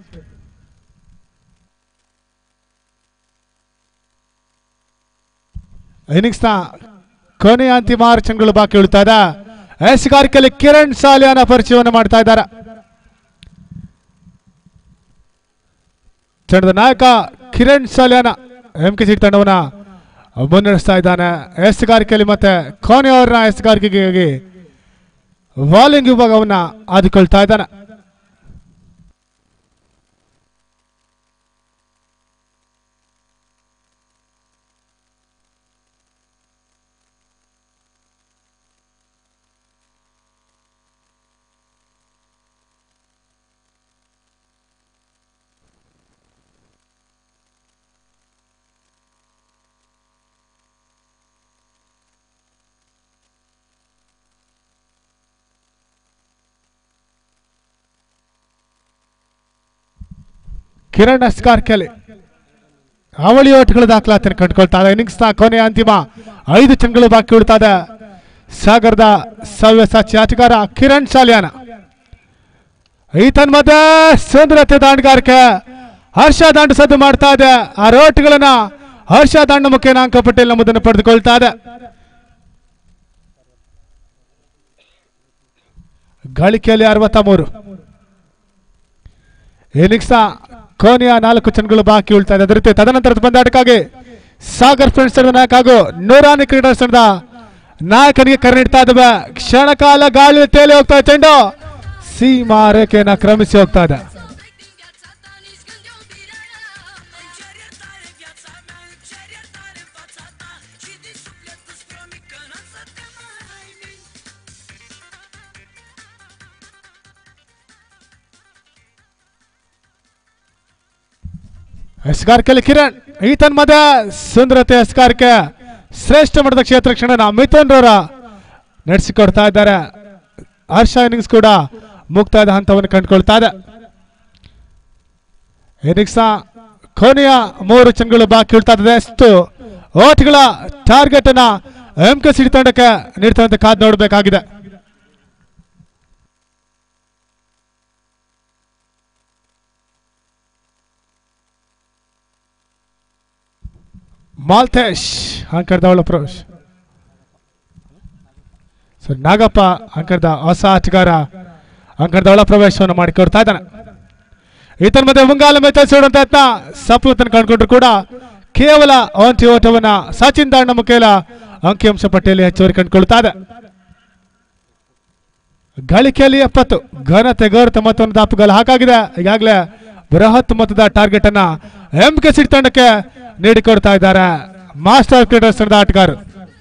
ಇನ್ನಿಂಗ್ಸ್ನ ಕೊನೆಯ ಅಂತಿಮ ಆರು ಚೆಂಡುಗಳು ಬಾಕಿ ಉಳಿತಾ ಇದೆ ಎಸ್ಗಾರಿಕೆಯಲ್ಲಿ ಕಿರಣ್ ಸಾಲಿಯಾನ ಪರಿಚಯವನ್ನು ಮಾಡ್ತಾ ಇದ್ದಾರೆ ತಂಡದ ನಾಯಕ Kiran Saliyan M K C ತಂಡವನ್ನ ಮುನ್ನಡೆಸ್ತಾ ಇದ್ದಾನೆ ಎಸ್ತುಗಾರಿಕೆಯಲ್ಲಿ ಮತ್ತೆ ಕೋನೆಯವರ ಎಸ್ತುಗಾರಿಕೆಗಾಗಿ ವಾಲಿಂಗ್ ವಿಭಾಗವನ್ನ ಆದಿಕೊಳ್ತಾ ಇದ್ದಾನೆ ಕಿರಣ್ ಅಸ್ಕಾರ್ ಕೆಲೆ ಅವಳಿ ಓಟ್ಗಳ ದಾಖಲಾತಿಯನ್ನು ಕಂಡುಕೊಳ್ತಾ ಇದೆ ಇನ್ನಿಂಗ್ಸ್ ನ ಕೊನೆಯ ಅಂತಿಮ ಐದು ಚೆಂಡುಗಳು ಬಾಕಿ ಉಳ್ತಾ ಇದೆ ಸಾಗರದ ಸವ್ಯಸಾಚಿ ಆಟಗಾರ ಕಿರಣ್ ಶಾಲಿಯಾನ ಈತನ್ ಮಧ್ಯೆ ಸುಂದರತೆ ದಾಂಡ್ಗಾರಿಕೆ ಹರ್ಷ ದಾಂಡು ಸದ್ದು ಮಾಡ್ತಾ ಇದೆ ಆ ರೋಟ್ಗಳನ್ನ ಹರ್ಷ ದಾಂಡು ಮುಖೇನ ಅಂಕಪಟ್ಟಿಯಲ್ಲಿ ನಮ್ಮದನ್ನು ಪಡೆದುಕೊಳ್ತಾ ಇದೆ ಗಳಿಕೆಯಲ್ಲಿ ಅರವತ್ತ ಮೂರು ಇನ್ನಿಂಗ್ಸ್ ಕೊನೆಯ ನಾಲ್ಕು ಚೆಂಡುಗಳು ಬಾಕಿ ಉಳ್ತಾ ಇದೆ ಅದೇ ರೀತಿ ತದನಂತರದ ಪಂದ್ಯಾಟಕ್ಕಾಗಿ ಸಾಗರ್ ಫ್ರೆಂಡ್ಸ್ ತಂಡದ ನಾಯಕ ಹಾಗೂ ನೂರಾನಿ ಕ್ರೀಡರ್ಸ್ ತಂಡದ ನಾಯಕನಿಗೆ ಕರೆ ನೀಡ್ತಾ ಇದ್ದಾವೆ ಕ್ಷಣಕಾಲ ಗಾಳಿ ತೇಲಿ ಹೋಗ್ತಾ ಇದೆ ಚೆಂಡು ಸೀಮಾ ರೇಖೆಯನ್ನ ಕ್ರಮಿಸಿ ಹೋಗ್ತಾ ಇದೆ ಎಸ್ಗಾರ್ಕೆಲಿ ಕಿರಣ್ ಈತನ್ ಮಧ್ಯ ಸುಂದರತೆ ಎಸ್ಗಾರ್ಕೆ ಶ್ರೇಷ್ಠ ಮಟ್ಟದ ಕ್ಷೇತ್ರ ಕ್ಷಣನ ಮಿಥುನ್ ರವರ ನಡೆಸಿಕೊಡ್ತಾ ಇದ್ದಾರೆ ಹರ್ಷ ಇನ್ನಿಂಗ್ಸ್ ಕೂಡ ಮುಕ್ತಾಯದ ಹಂತವನ್ನು ಕಂಡುಕೊಳ್ತಾ ಇದೆ ಇನ್ನಿಂಗ್ಸ್ ಕೊನೆಯ ಮೂರು ಚೆಂಡುಗಳು ಬಾಕಿ ಉಳ್ತಾ ಇದೆ ಎಷ್ಟು ಓಟ್ಗಳ ಟಾರ್ಗೆಟ್ ಅನ್ನ ಎಂ ಕೆ ಸಿಡಿ ತಂಡಕ್ಕೆ ನೀಡ್ತಾ ಕಾದ್ ನೋಡಬೇಕಾಗಿದೆ ಮಾಲ್ತೇಶ್ ಅಂಕರ್ದ ಅವಳ ಪ್ರವೇಶ ಸೊ ನಾಗಪ್ಪ ಅಂಕರ್ದ ಹೊಸ ಆಟಗಾರ ಅಂಕರ್ದ ಒಳ ಪ್ರವೇಶವನ್ನು ಮಾಡಿಕೊಡ್ತಾ ಇದ್ದಾನೆ ಈತನ ಮಧ್ಯೆ ಮುಂಗಾಲ ಮೆಚ್ಚಿಸುವಂತ ಯತ್ನ ಸಫಲತನ ಕಂಡುಕೊಂಡ್ರು ಕೂಡ ಕೇವಲ ಒಂಟಿ ಓಟವನ್ನ ಸಚಿನ್ ದಾಂಡ ಮುಖೇಲ ಅಂಕಿಅಂಶ ಪಟ್ಟಿಯಲ್ಲಿ ಹೆಚ್ಚುವರಿ ಕಂಡುಕೊಳ್ತಾ ಇದೆ ಗಳಿಕೆಯಲ್ಲಿ ಎಪ್ಪತ್ತು ಘನತೆ ಗೌರತ ಮೊತ್ತವನ್ನು ದಾಪುಗಾಲ ಹಾಕಾಗಿದೆ ಈಗಾಗಲೇ ಬೃಹತ್ ಮೊತ್ತದ ಟಾರ್ಗೆಟ್ ಅನ್ನ ಎಂ ಕೆ ಸಿಟ್ ತಂಡಕ್ಕೆ ನೀಡಿಕೊಡ್ತಾ ಇದ್ದಾರೆ ಮಾಸ್ಟರ್ ಕ್ರಿಕೆಟರ್ಸ್ ತಂಡದ ಆಟಗಾರರು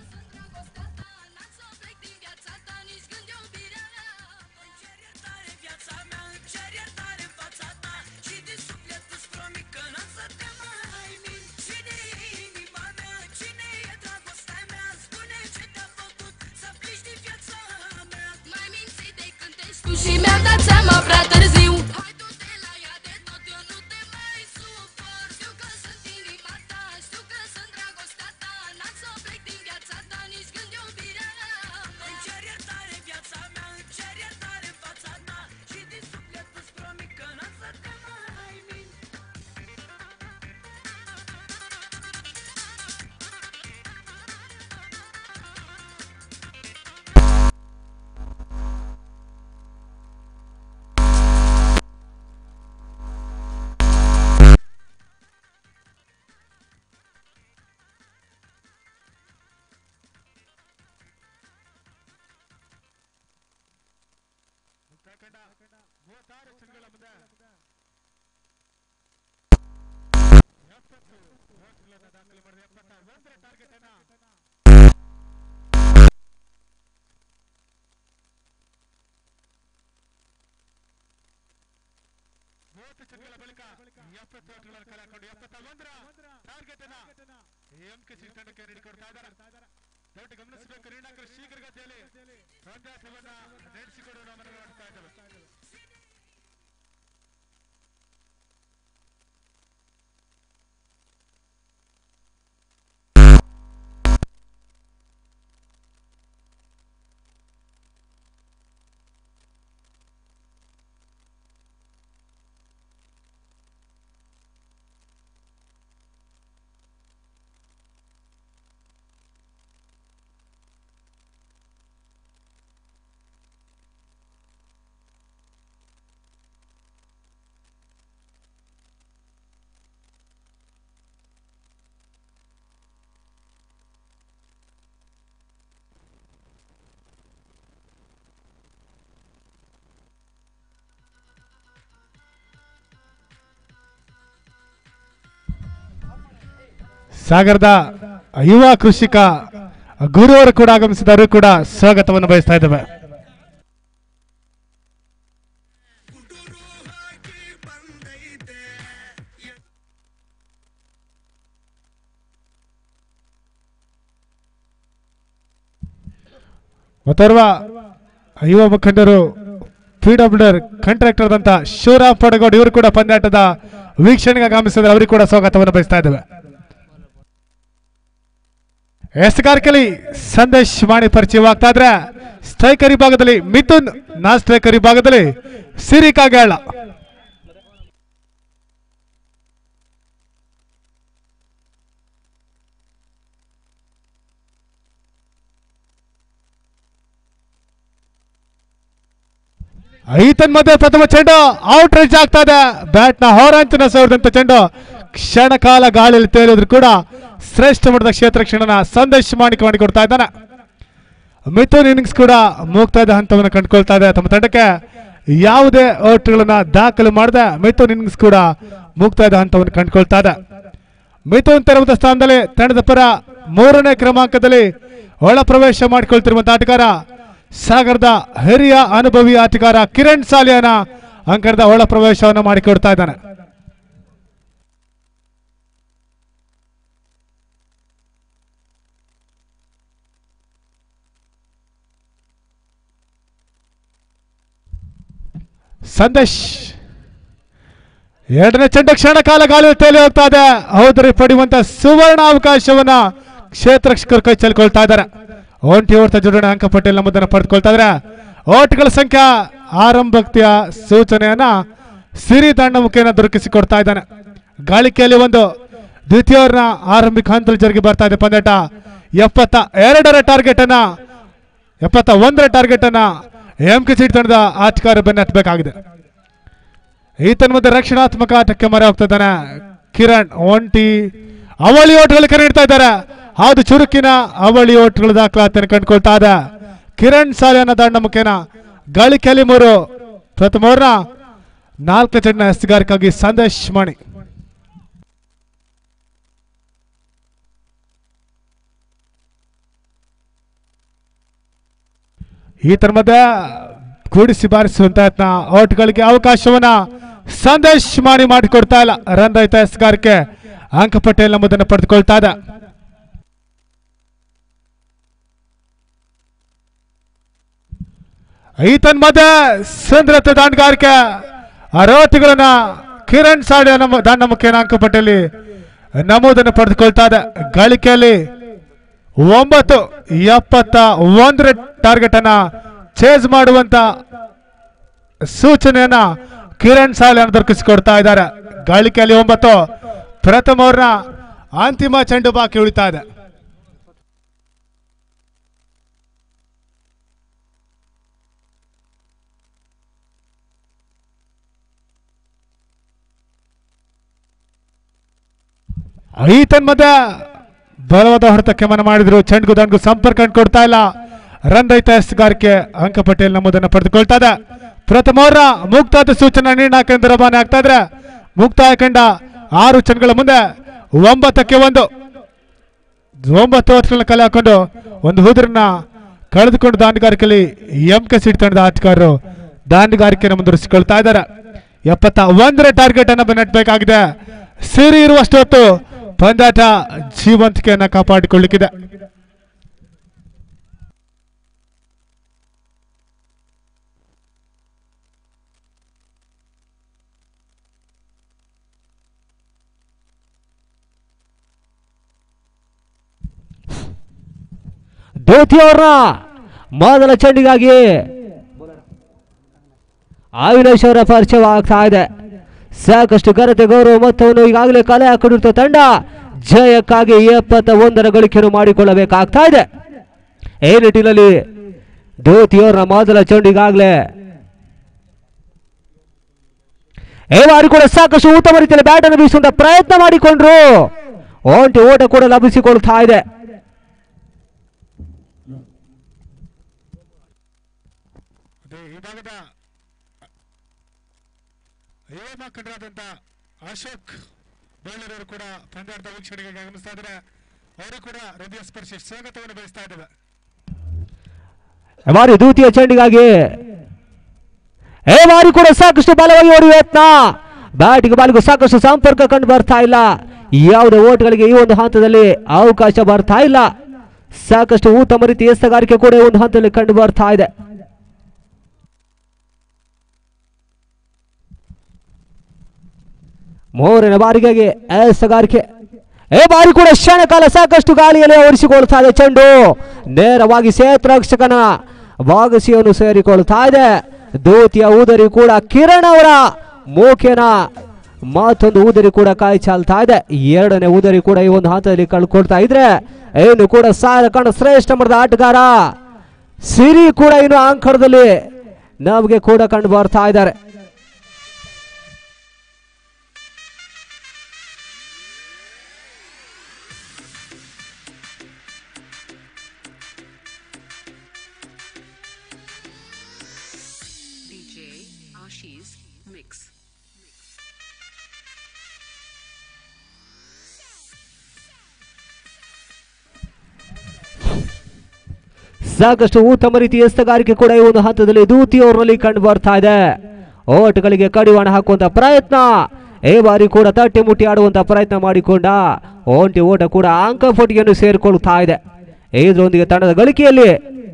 Și mi-am dat seama prea târziu Hai du-te la ea de tot, eu nu te mai suport Știu că sunt inima ta, știu că sunt dragostea ta N-am să plec din viața ta, nici când iubirea Îmi cer iertare viața mea, îmi cer iertare în fața ta Și din suflet îți promit că n-am să te mai mint ಮೂವತ್ತು ಚೆಂಡುಗಳ ಬಳಿಕ ಎಪ್ಪತ್ತು ಓಟುಗಳನ್ನು ಕಲೆ ಹಾಕೊಂಡು ಎಪ್ಪತ್ತ ಒಂದರ target ಅನ್ನ M K C ತಂಡಕ್ಕೆ ನೀಡಿಕೊಡ್ತಾ ಇದ್ದಾರೆ ದಯವಿಟ್ಟು ಗಮನಿಸಬೇಕು ನೀಡಾಕರ ಶೀಘ್ರಗತಿಯಲ್ಲಿ ಪಂದ್ಯಾಟವನ್ನ ನಡೆಸಿಕೊಡುವ ಮನವಿ ಮಾಡ್ತಾ ಇದ್ದೇವೆ ಸಾಗರದ ಯುವ ಕೃಷಿಕ ಗುರುವರು ಕೂಡ ಆಗಮಿಸಿದವರು ಕೂಡ ಸ್ವಾಗತವನ್ನು ಬಯಸ್ತಾ ಇದ್ದೇವೆ ಮತ್ತೋರ್ವ ಯುವ ಮುಖಂಡರು ಸ್ಪೀಡ್ ಆಫ್ಡರ್ ಕಾಂಟ್ರಾಕ್ಟರ್ ಅಂತ ಶಿವರಾಮ್ ಪಡಗೋಡ್ ಇವರು ಕೂಡ ಪಂದ್ಯಾಟದ ವೀಕ್ಷಣೆಗೆ ಆಗಮಿಸಿದ್ರೆ ಅವರಿಗೆ ಕೂಡ ಸ್ವಾಗತವನ್ನು ಬಯಸ್ತಾ ಇದ್ದೇವೆ ಎಸ್ಗಾರ್ಕಲಿ ಸಂದೇಶ್ ಮಾಣಿ ಪರಿಚಯವಾಗ್ತಾ ಇದ್ರೆ ಸ್ಟ್ರೈಕರ್ ವಿಭಾಗದಲ್ಲಿ ಮಿಥುನ್ ನಾ ಸ್ಟ್ರೈಕರ್ ವಿಭಾಗದಲ್ಲಿ ಸಿರಿ ಕಾಗೇಳ ಐತನ್ ಮಧ್ಯೆ ಪ್ರಥಮ ಚೆಂಡು ಔಟ್ ರೀಚ್ ಆಗ್ತಾ ಇದೆ ಬ್ಯಾಟ್ ನ ಹೊರಂಚಿನ ಸೌರದಂತ ಚೆಂಡು ಕ್ಷಣ ಕಾಲ ಗಾಳಿಯಲ್ಲಿ ತೇಲಿದ್ರು ಕೂಡ ಶ್ರೇಷ್ಠ ಮಟ್ಟದ ಕ್ಷೇತ್ರ ಕ್ಷಣನ ಸಂದೇಶ್ ಮಾಣಿಕ ಮಾಡಿಕೊಡ್ತಾ ಇದ್ದಾನೆ ಮಿಥುನ್ ಇನ್ನಿಂಗ್ಸ್ ಕೂಡ ಮುಕ್ತಾಯದ ಹಂತವನ್ನು ಕಂಡುಕೊಳ್ತಾ ಇದೆ ತಮ್ಮ ತಂಡಕ್ಕೆ ಯಾವುದೇ ಔಟ್ಗಳನ್ನ ದಾಖಲು ಮಾಡದೆ ಮಿಥುನ್ ಇನ್ನಿಂಗ್ಸ್ ಕೂಡ ಮುಕ್ತಾಯದ ಹಂತವನ್ನು ಕಂಡುಕೊಳ್ತಾ ಇದೆ ಮಿಥುನ್ ತೆರವಾದ ಸ್ಥಾನದಲ್ಲಿ ತಂಡದ ಪರ ಮೂರನೇ ಕ್ರಮಾಂಕದಲ್ಲಿ ಒಳ ಪ್ರವೇಶ ಮಾಡಿಕೊಳ್ತಿರುವಂತಹ ಆಟಗಾರ ಸಾಗರದ ಹಿರಿಯ ಅನುಭವಿ ಆಟಗಾರ ಕಿರಣ್ ಸಾಲಿಯಾನ ಅಂಕಣದ ಒಳ ಪ್ರವೇಶವನ್ನು ಮಾಡಿಕೊಡ್ತಾ ಇದ್ದಾನೆ ಸಂದೇಶ್ ಎರಡನೇ ಚೆಂಡ ಕ್ಷಣ ಕಾಲ ಗಾಳಿ ತೇಲಿ ಹೋಗ್ತಾ ಇದೆ ಹೌದ್ರಿ ಪಡೆಯುವಂತ ಸುವರ್ಣ ಅವಕಾಶವನ್ನ ಕ್ಷೇತ್ರ ರಕ್ಷಕರು ಕೈ ಚೆಲ್ಕೊಳ್ತಾ ಇದ್ದಾರೆ ಒಂಟಿ ಓಡ್ತಾ ಜೋಡಣೆ ಅಂಕ ಪಟ್ಟಿಯಲ್ಲಿ ನಮ್ಮದನ್ನ ಪಡೆದುಕೊಳ್ತಾ ಇದ್ದಾರೆ ಓಟ್ಗಳ ಸಂಖ್ಯೆ ಆರಂಭಕ್ತಿಯ ಸೂಚನೆಯನ್ನ ಸಿರಿ ದಂಡ ಮುಖೇನ ದೊರಕಿಸಿಕೊಡ್ತಾ ಇದ್ದಾನೆ ಗಾಳಿಕೆಯಲ್ಲಿ ಒಂದು ದ್ವಿತೀಯವ್ರನ್ನ ಆರಂಭಿಕ ಹಂತದಲ್ಲಿ ಜರುಗಿ ಬರ್ತಾ ಇದೆ ಪಂದ್ಯಾಟ ಎಪ್ಪತ್ತ ಎರಡರ ಟಾರ್ಗೆಟ್ ಅನ್ನ ಎಪ್ಪತ್ತ ಒಂದರ ಟಾರ್ಗೆಟ್ ಅನ್ನ ಎಂ ಕೆ ಸೀಟ್ ತಂಡದ ಆಟಗಾರ ಬೆನ್ನತ್ತಬೇಕಾಗಿದೆ ಈತನ ಮುಂದೆ ರಕ್ಷಣಾತ್ಮಕ ಆಟಕ್ಕೆ ಮರೆ ಹೋಗ್ತಾ ಇದ್ದಾನೆ ಕಿರಣ್ ಒಂಟಿ ಅವಳಿ ಓಟ್ಗಳು ಕರೆ ನೀಡ್ತಾ ಇದ್ದಾರೆ ಅದು ಚುರುಕಿನ ಅವಳಿ ಓಟ್ಗಳ ದಾಖಲಾತಿಯನ್ನು ಕಂಡುಕೊಳ್ತಾ ಇದೆ ಕಿರಣ್ ಸಾಲಿಯನ್ನ ದಂಡ ಮುಖೇನ ಗಳಿಕೆಯಲ್ಲಿ ಮೂರು ಪ್ರಥಮ ಓವರ್ನ ನಾಲ್ಕು ಚೆಂಡಿನ ಎಸ್ಗಾರಿಕಾಗಿ ಸಂದೇಶ್ ಮಾಡಿ ಈತನ ಮಧ್ಯೆ ಕೂಡಿಸಿ ಬಾರಿಸುವಂತ ಯತ್ನ ಔಟ್ಗಳಿಗೆ ಅವಕಾಶವನ್ನ ಸಂದೇಶ್ ಮಾಡಿ ಮಾಡಿಕೊಡ್ತಾ ಇಲ್ಲ ರನ್ ರಹಿತ ಎಸ್ಗಾರಿಕೆ ಅಂಕ ಪಟ್ಟಿಯಲ್ಲಿ ನಮ್ಮದನ್ನು ಪಡೆದುಕೊಳ್ತಾ ಇದೆ ಈತನ್ ಮಧ್ಯೆ ಸಂದ್ರತ ದಾಂಡ್ಗಾರಿಕೆ ಅರವತ್ತುಗಳನ್ನ ಕಿರಣ್ ಸಾಡಿ ನಮ್ಮ ದಾಂಡ ಮುಖೇನ ಅಂಕ ಪಟ್ಟಿಯಲ್ಲಿ ನಮೂದನ್ನು ಪಡೆದುಕೊಳ್ತಾ ಇದೆ ಗಳಿಕೆಯಲ್ಲಿ ಒಂಬತ್ತು ಎಪ್ಪತ್ತ ಒಂದರ ಟಾರ್ಗೆಟ್ ಅನ್ನ ಚೇಸ್ ಮಾಡುವಂತ ಸೂಚನೆಯನ್ನ ಕಿರಣ್ ಸಾಲಿಯನ್ನು ದೊರಕಿಸಿಕೊಡ್ತಾ ಇದ್ದಾರೆ ಗಳಿಕೆಯಲ್ಲಿ ಒಂಬತ್ತು ಪ್ರಥಮ ಅವ್ರನ್ನ ಅಂತಿಮ ಚೆಂಡು ಬಾಕಿ ಉಳಿತಾ ಇದೆ ಈತನ್ ಮಧ್ಯೆ ಬಲವಾದ ಹೊಡೆತಕ್ಕೆ ಮನ ಮಾಡಿದ್ರು ಚೆಂಡ್ಗು ದಂಡ್ಗು ಸಂಪರ್ಕ ಕೊಡ್ತಾ ಇಲ್ಲ ರನ್ ರಹಿತ ಎಸ್ಗಾರಿಕೆ ಅಂಕ ಪಟ್ಟಿಯಲ್ಲಿ ನಮ್ಮದನ್ನು ಪಡೆದುಕೊಳ್ತಾ ಇದೆ ಪ್ರಥಮ ಅವರ ಮುಕ್ತಾದ ಸೂಚನಾ ನಿರ್ಣಾಯಕ ರವಾನೆ ಆಗ್ತಾ ಇದ್ರೆ ಮುಕ್ತಾಯ ಕಂಡ ಆರು ಚೆಂಡ್ಗಳ ಮುಂದೆ ಒಂಬತ್ತಕ್ಕೆ ಒಂದು ಒಂಬತ್ತು ಓಟ್ಗಳನ್ನ ಕಲೆ ಹಾಕೊಂಡು ಒಂದು ಹುದುರನ್ನ ಕಳೆದುಕೊಂಡು ದಾಂಡುಗಾರಿಕೆಯಲ್ಲಿ ಎಂ ಕೆ ಸಿಟ್ ತಂಡದ ಆಟಗಾರರು ದಾಂಡುಗಾರಿಕೆಯನ್ನು ಮುಂದುವರಿಸಿಕೊಳ್ತಾ ಇದ್ದಾರೆ ಎಪ್ಪತ್ತ ಒಂದರ ಟಾರ್ಗೆಟ್ ಅನ್ನು ಬೆನ್ನಟ್ಟಬೇಕಾಗಿದೆ ಸಿರಿ ಇರುವಷ್ಟು ಹೊತ್ತು ಪಂದ್ಯಾಟ ಜೀವಂತಿಕೆಯನ್ನ ಕಾಪಾಡಿಕೊಳ್ಳಿಕ್ಕಿದೆ ದ್ವಿತೀಯವ್ರನ್ನ ಮೊದಲ ಚೆಂಡಿಗಾಗಿ ಅವಿನಾಶ್ ಅವರ ಪರಿಚಯವಾಗ್ತಾ ಇದೆ ಸಾಕಷ್ಟು ಘನತೆ ಗೌರವ ಮೊತ್ತವನ್ನು ಈಗಾಗಲೇ ಕಲೆ ಹಾಕೊಂಡಿರ್ತ ತಂಡ ಜಯಕ್ಕಾಗಿ ಎಪ್ಪತ್ತ ಒಂದರ ಗಳಿಕೆಯನ್ನು ಮಾಡಿಕೊಳ್ಳಬೇಕಾಗ್ತಾ ಇದೆ ಈ ನಿಟ್ಟಿನಲ್ಲಿ ದ್ವಿತೀಯವ್ರನ್ನ ಮೊದಲ ಚೆಂಡು ಈಗಾಗಲೇ ಈ ಬಾರಿ ಕೂಡ ಸಾಕಷ್ಟು ಉತ್ತಮ ರೀತಿಯಲ್ಲಿ ಬ್ಯಾಟ್ ಅನ್ನು ಬೀಸುವಂತ ಪ್ರಯತ್ನ ಮಾಡಿಕೊಂಡ್ರು ಒಂಟಿ ಓಟ ಕೂಡ ಲಭಿಸಿಕೊಳ್ತಾ ಇದೆ ಈ ಭಾಗದ ಯುವ ಮುಖಂಡರಾದಂಥ ಅಶೋಕ್ ಬಳ್ಳೂರವರು ಕೂಡ ಪಂದ್ಯಾಟದ ವೀಕ್ಷಣೆಗೆ ಆಗಮಿಸ್ತಾ ಇದ್ದಾರೆ ಅವರು ಕೂಡ ಹೃದಯ ಸ್ಪರ್ಶಿ ಸ್ವಾಗತವನ್ನು ಬಯಸ್ತಾ ಇದ್ದೇವೆ ಈ ಬಾರಿ ದ್ವಿತೀಯ ಚೆಂಡಿಗಾಗಿ ಈ ಬಾರಿ ಕೂಡ ಸಾಕಷ್ಟು ಬಲವಾಗಿ ಹೊಡೆಯುವ ಯತ್ನ ಬ್ಯಾಟಿಗೆ ಬಾಲಿಗೂ ಸಾಕಷ್ಟು ಸಂಪರ್ಕ ಕಂಡು ಬರ್ತಾ ಇಲ್ಲ ಯಾವುದೇ ಓಟ್ಗಳಿಗೆ ಈ ಒಂದು ಹಂತದಲ್ಲಿ ಅವಕಾಶ ಬರ್ತಾ ಇಲ್ಲ ಸಾಕಷ್ಟು ಉತ್ತಮ ರೀತಿ ಎಸ್ತಗಾರಿಕೆ ಕೂಡ ಈ ಒಂದು ಹಂತದಲ್ಲಿ ಕಂಡು ಬರ್ತಾ ಇದೆ ಮೂರನೇ ಬಾರಿಗಾಗಿ ಎಸಗಾರಿಕೆ ಏ ಬಾರಿ ಕೂಡ ಕ್ಷಣ ಕಾಲ ಸಾಕಷ್ಟು ಗಾಳಿಯಲ್ಲಿ ಓಡಿಸಿಕೊಳ್ತಾ ಇದೆ ಚೆಂಡು ನೇರವಾಗಿ ಸೇತ್ರಕ್ಷಕನ ಭಾಗಸಿಯನ್ನು ಸೇರಿಕೊಳ್ತಾ ಇದೆ ದ್ವಿತೀಯ ಊದರಿ ಕೂಡ ಕಿರಣ್ ಅವರ ಮೂಕೆನ ಮತ್ತೊಂದು ಊದರಿ ಕೂಡ ಕಾಯಿ ಚಾಲ್ತಾ ಇದೆ ಎರಡನೇ ಊದರಿ ಕೂಡ ಈ ಒಂದು ಹಂತದಲ್ಲಿ ಕಳ್ಕೊಳ್ತಾ ಇದ್ರೆ ಏನು ಕೂಡ ಸಾಲ ಕಂಡ ಶ್ರೇಷ್ಠ ಮಟ್ಟದ ಆಟಗಾರ ಸಿರಿ ಕೂಡ ಇನ್ನು ಅಂಕಣದಲ್ಲಿ ನಮಗೆ ಕೂಡ ಕಂಡು ಬರ್ತಾ ಇದ್ದಾರೆ DJ Ashi's Mix. ಸಾಕಷ್ಟು ಉತ್ತಮ ರೀತಿಯ ಎಸ್ತಗಾರಿಕೆ ಕೂಡ ಈ ಒಂದು ಹಂತದಲ್ಲಿ ದೂತಿಯವರಲ್ಲಿ ಕಂಡು ಬರ್ತಾ ಇದೆ ಓಟ್ಗಳಿಗೆ ಕಡಿವಾಣ ಹಾಕುವಂತ ಪ್ರಯತ್ನ ಈ ಬಾರಿ ಕೂಡ ತಟ್ಟಿ ಮುಟ್ಟಿ ಆಡುವಂತ ಪ್ರಯತ್ನ ಮಾಡಿಕೊಂಡ ಒಂಟಿ ಓಟ ಕೂಡ ಅಂಕ ಪಟ್ಟಿಗೆಯನ್ನು ಸೇರಿಕೊಳ್ತಾ ಇದೆ ಇದರೊಂದಿಗೆ ತಂಡದ ಗಳಿಕೆಯಲ್ಲಿ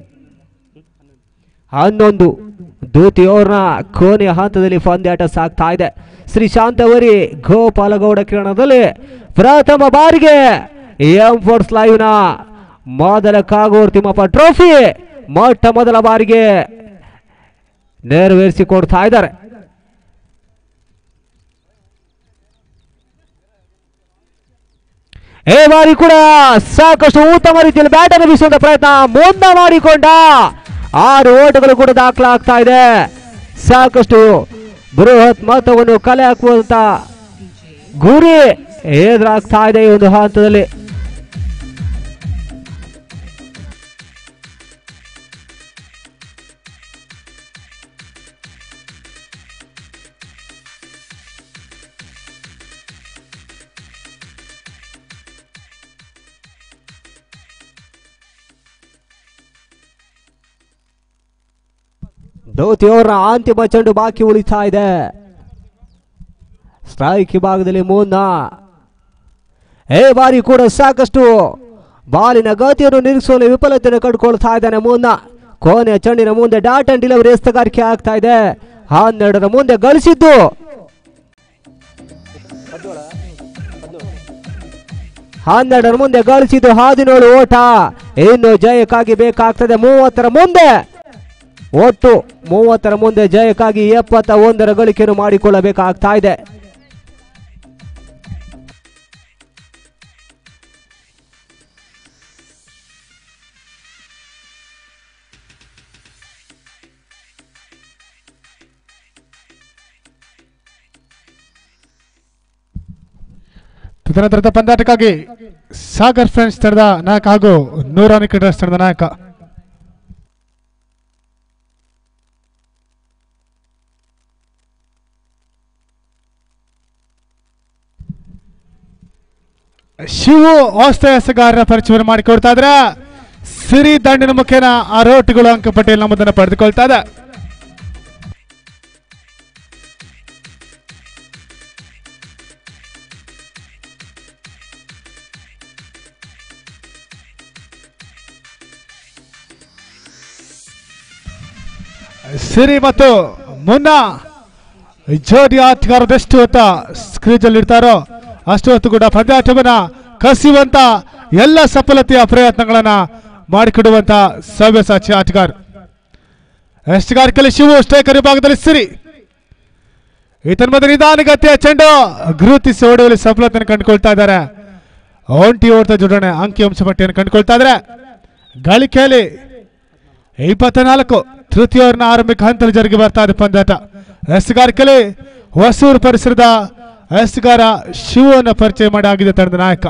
ಹನ್ನೊಂದು ದೂತಿಯವರನ್ನ ಕೊನೆಯ ಹಂತದಲ್ಲಿ ಪಂದ್ಯಾಟ ಸಾಗ್ತಾ ಇದೆ ಶ್ರೀ ಶಾಂತವರಿ ಗೋಪಾಲಗೌಡ ಕಿರಣದಲ್ಲಿ ಪ್ರಥಮ ಬಾರಿಗೆ ಎಂ ಫೋರ್ಸ್ ಲೈವ್ನ ಮೊದಲ ಕಾಗೋರು ತಿಮ್ಮಪ್ಪ ಟ್ರೋಫಿ ಮೊಟ್ಟ ಮೊದಲ ಬಾರಿಗೆ ನೆರವೇರಿಸಿಕೊಡ್ತಾ ಇದ್ದಾರೆ ಈ ಬಾರಿ ಕೂಡ ಸಾಕಷ್ಟು ಉತ್ತಮ ರೀತಿಯಲ್ಲಿ ಬ್ಯಾಟ್ ಅನ್ನು ಬೀಸುವಂತ ಪ್ರಯತ್ನ ಮುಂದೆ ಮಾಡಿಕೊಂಡ ಆರು ಓಟಗಳು ಕೂಡ ದಾಖಲಾಗ್ತಾ ಇದೆ ಸಾಕಷ್ಟು ಬೃಹತ್ ಮೊತ್ತವನ್ನು ಕಲೆ ಹಾಕುವಂತ ಗುರಿ ಎದುರಾಗ್ತಾ ಇದೆ ಈ ಒಂದು ಹಂತದಲ್ಲಿ ಧೋತಿಯವರ ಅಂತಿಮ ಚೆಂಡು ಬಾಕಿ ಉಳಿತಾ ಇದೆ ಸ್ಟ್ರೈಕ್ ವಿಭಾಗದಲ್ಲಿ ಮುನ್ನ ಏ ಬಾರಿ ಕೂಡ ಸಾಕಷ್ಟು ಬಾಲಿನ ಗತಿಯನ್ನು ನಿರೀಕ್ಷಿಸಲು ವಿಫಲತೆಯನ್ನು ಕಂಡುಕೊಳ್ತಾ ಇದ್ದಾನೆ ಮುನ್ನ ಕೊನೆಯ ಚೆಂಡಿನ ಮುಂದೆ ಡಾಟ್ ಅಂಡ್ ಡಿಲಿವರಿ ಎಸ್ತಗಾರಿಕೆ ಆಗ್ತಾ ಇದೆ ಹನ್ನೆರಡರ ಮುಂದೆ ಗಳಿಸಿದ್ದು ಹನ್ನೆರಡರ ಮುಂದೆ ಗಳಿಸಿದ್ದು ಹದಿನೇಳು ಓಟ ಇನ್ನು ಜಯಕ್ಕಾಗಿ ಬೇಕಾಗ್ತದೆ ಮೂವತ್ತರ ಮುಂದೆ ಒಟ್ಟು ಮೂವತ್ತರ ಮುಂದೆ ಜಯಕ್ಕಾಗಿ ಎಪ್ಪತ್ತ ಒಂದರ ಗಳಿಕೆಯನ್ನು ಮಾಡಿಕೊಳ್ಳಬೇಕಾಗ್ತಾ ಇದೆ ತದನಂತರದ ಪಂದ್ಯಾಟಕ್ಕಾಗಿ ಸಾಗರ್ ಫ್ರೆಂಡ್ಸ್ ತಂಡದ ನಾಯಕ ಹಾಗೂ ನೂರಾನಿ ಕ್ರಿಕೆಟರ್ಸ್ ತಂಡದ ನಾಯಕ ಶಿವು ಔಸ್ತಯಸಗಾರರ ಪರಿಚಯವನ್ನು ಮಾಡಿಕೊಡ್ತಾ ಇದ್ರೆ ಸಿರಿ ದಂಡಿನ ಮುಖೇನ ಆ ರೋಟ್ಗಳು ಅಂಕಪಟ್ಟಿಯಲ್ಲಿ ನಮ್ಮದನ್ನು ಪಡೆದುಕೊಳ್ತಾ ಇದೆ ಸಿರಿ ಮತ್ತು ಮುನ್ನ ಜೋಡಿ ಆಟಗಾರರು ಎಷ್ಟು ಹೊತ್ತ ಸ್ಕ್ರೀಜಲ್ಲಿ ಇರ್ತಾರೋ ಅಷ್ಟು ಹೊತ್ತು ಕೂಡ ಪಂದ್ಯಾಟವನ್ನ ಕಸಿಯುವಂತ ಎಲ್ಲ ಸಫಲತೆಯ ಪ್ರಯತ್ನಗಳನ್ನ ಮಾಡಿಕೊಡುವಂತ ಸವ್ಯಸಾಚಿ ಆಟಗಾರ ಎಷ್ಟುಗಾರಿಕೆಯಲ್ಲಿ ಶಿವು ಸ್ಟ್ರೈಕರ್ ವಿಭಾಗದಲ್ಲಿ ಸಿರಿ ಈತನ ಮೊದಲು ನಿಧಾನಗತಿಯ ಚೆಂಡು ಗುರುತಿಸಿ ಹೊಡೆಯುವಲ್ಲಿ ಸಫಲತೆಯನ್ನು ಕಂಡುಕೊಳ್ತಾ ಇದ್ದಾರೆ ಒಂಟಿ ಓಡ್ತಾ ಜೋಡಣೆ ಅಂಕಿ ಅಂಶ ಪಟ್ಟಿಯನ್ನು ಕಂಡುಕೊಳ್ತಾ ಇದ್ದಾರೆ ಗಳಿಕೆಯಲ್ಲಿ ಇಪ್ಪತ್ತ ನಾಲ್ಕು ತೃತೀಯವರನ್ನ ಆರಂಭಿಕ ಹಂತದಲ್ಲಿ ಜರುಗಿ ಬರ್ತಾ ಇದೆ ಪಂದ್ಯಾಟ ಎಸ್ಗಾರಿಕೆಯಲ್ಲಿ ಹೊಸೂರು ಪರಿಸರದ ಎಸ್ಗಾರ ಶಿವವನ್ನು ಪರಿಚಯ ಮಾಡಿ ಆಗಿದೆ ತಂಡದ ನಾಯಕ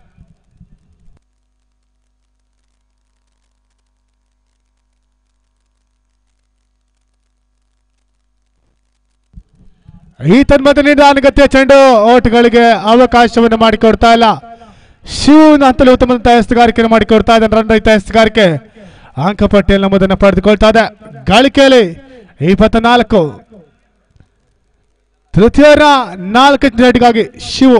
ಈ ತನ್ಮದ ನಿಧಾನಗತಿಯ ಚೆಂಡು ಓಟ್ಗಳಿಗೆ ಅವಕಾಶವನ್ನು ಮಾಡಿಕೊಡ್ತಾ ಇಲ್ಲ ಶಿವನ ಹಂತದಲ್ಲಿ ಉತ್ತಮ ಎಸ್ತುಗಾರಿಕೆಯನ್ನು ಮಾಡಿಕೊಡ್ತಾ ಇದ್ದಾನೆ ರನ್ ರಹಿತ ಎಸ್ತುಗಾರಿಕೆ ಅಂಕಪಟ್ಟಿಯಲ್ಲಿ ನಮ್ಮದನ್ನು ಪಡೆದುಕೊಳ್ತಾ ಇದೆ ಗಳಿಕೆಯಲ್ಲಿ ಇಪ್ಪತ್ತ ನಾಲ್ಕು ತೃತೀಯರ ನಾಲ್ಕು ಜಡ್ಗಾಗಿ ಶಿವು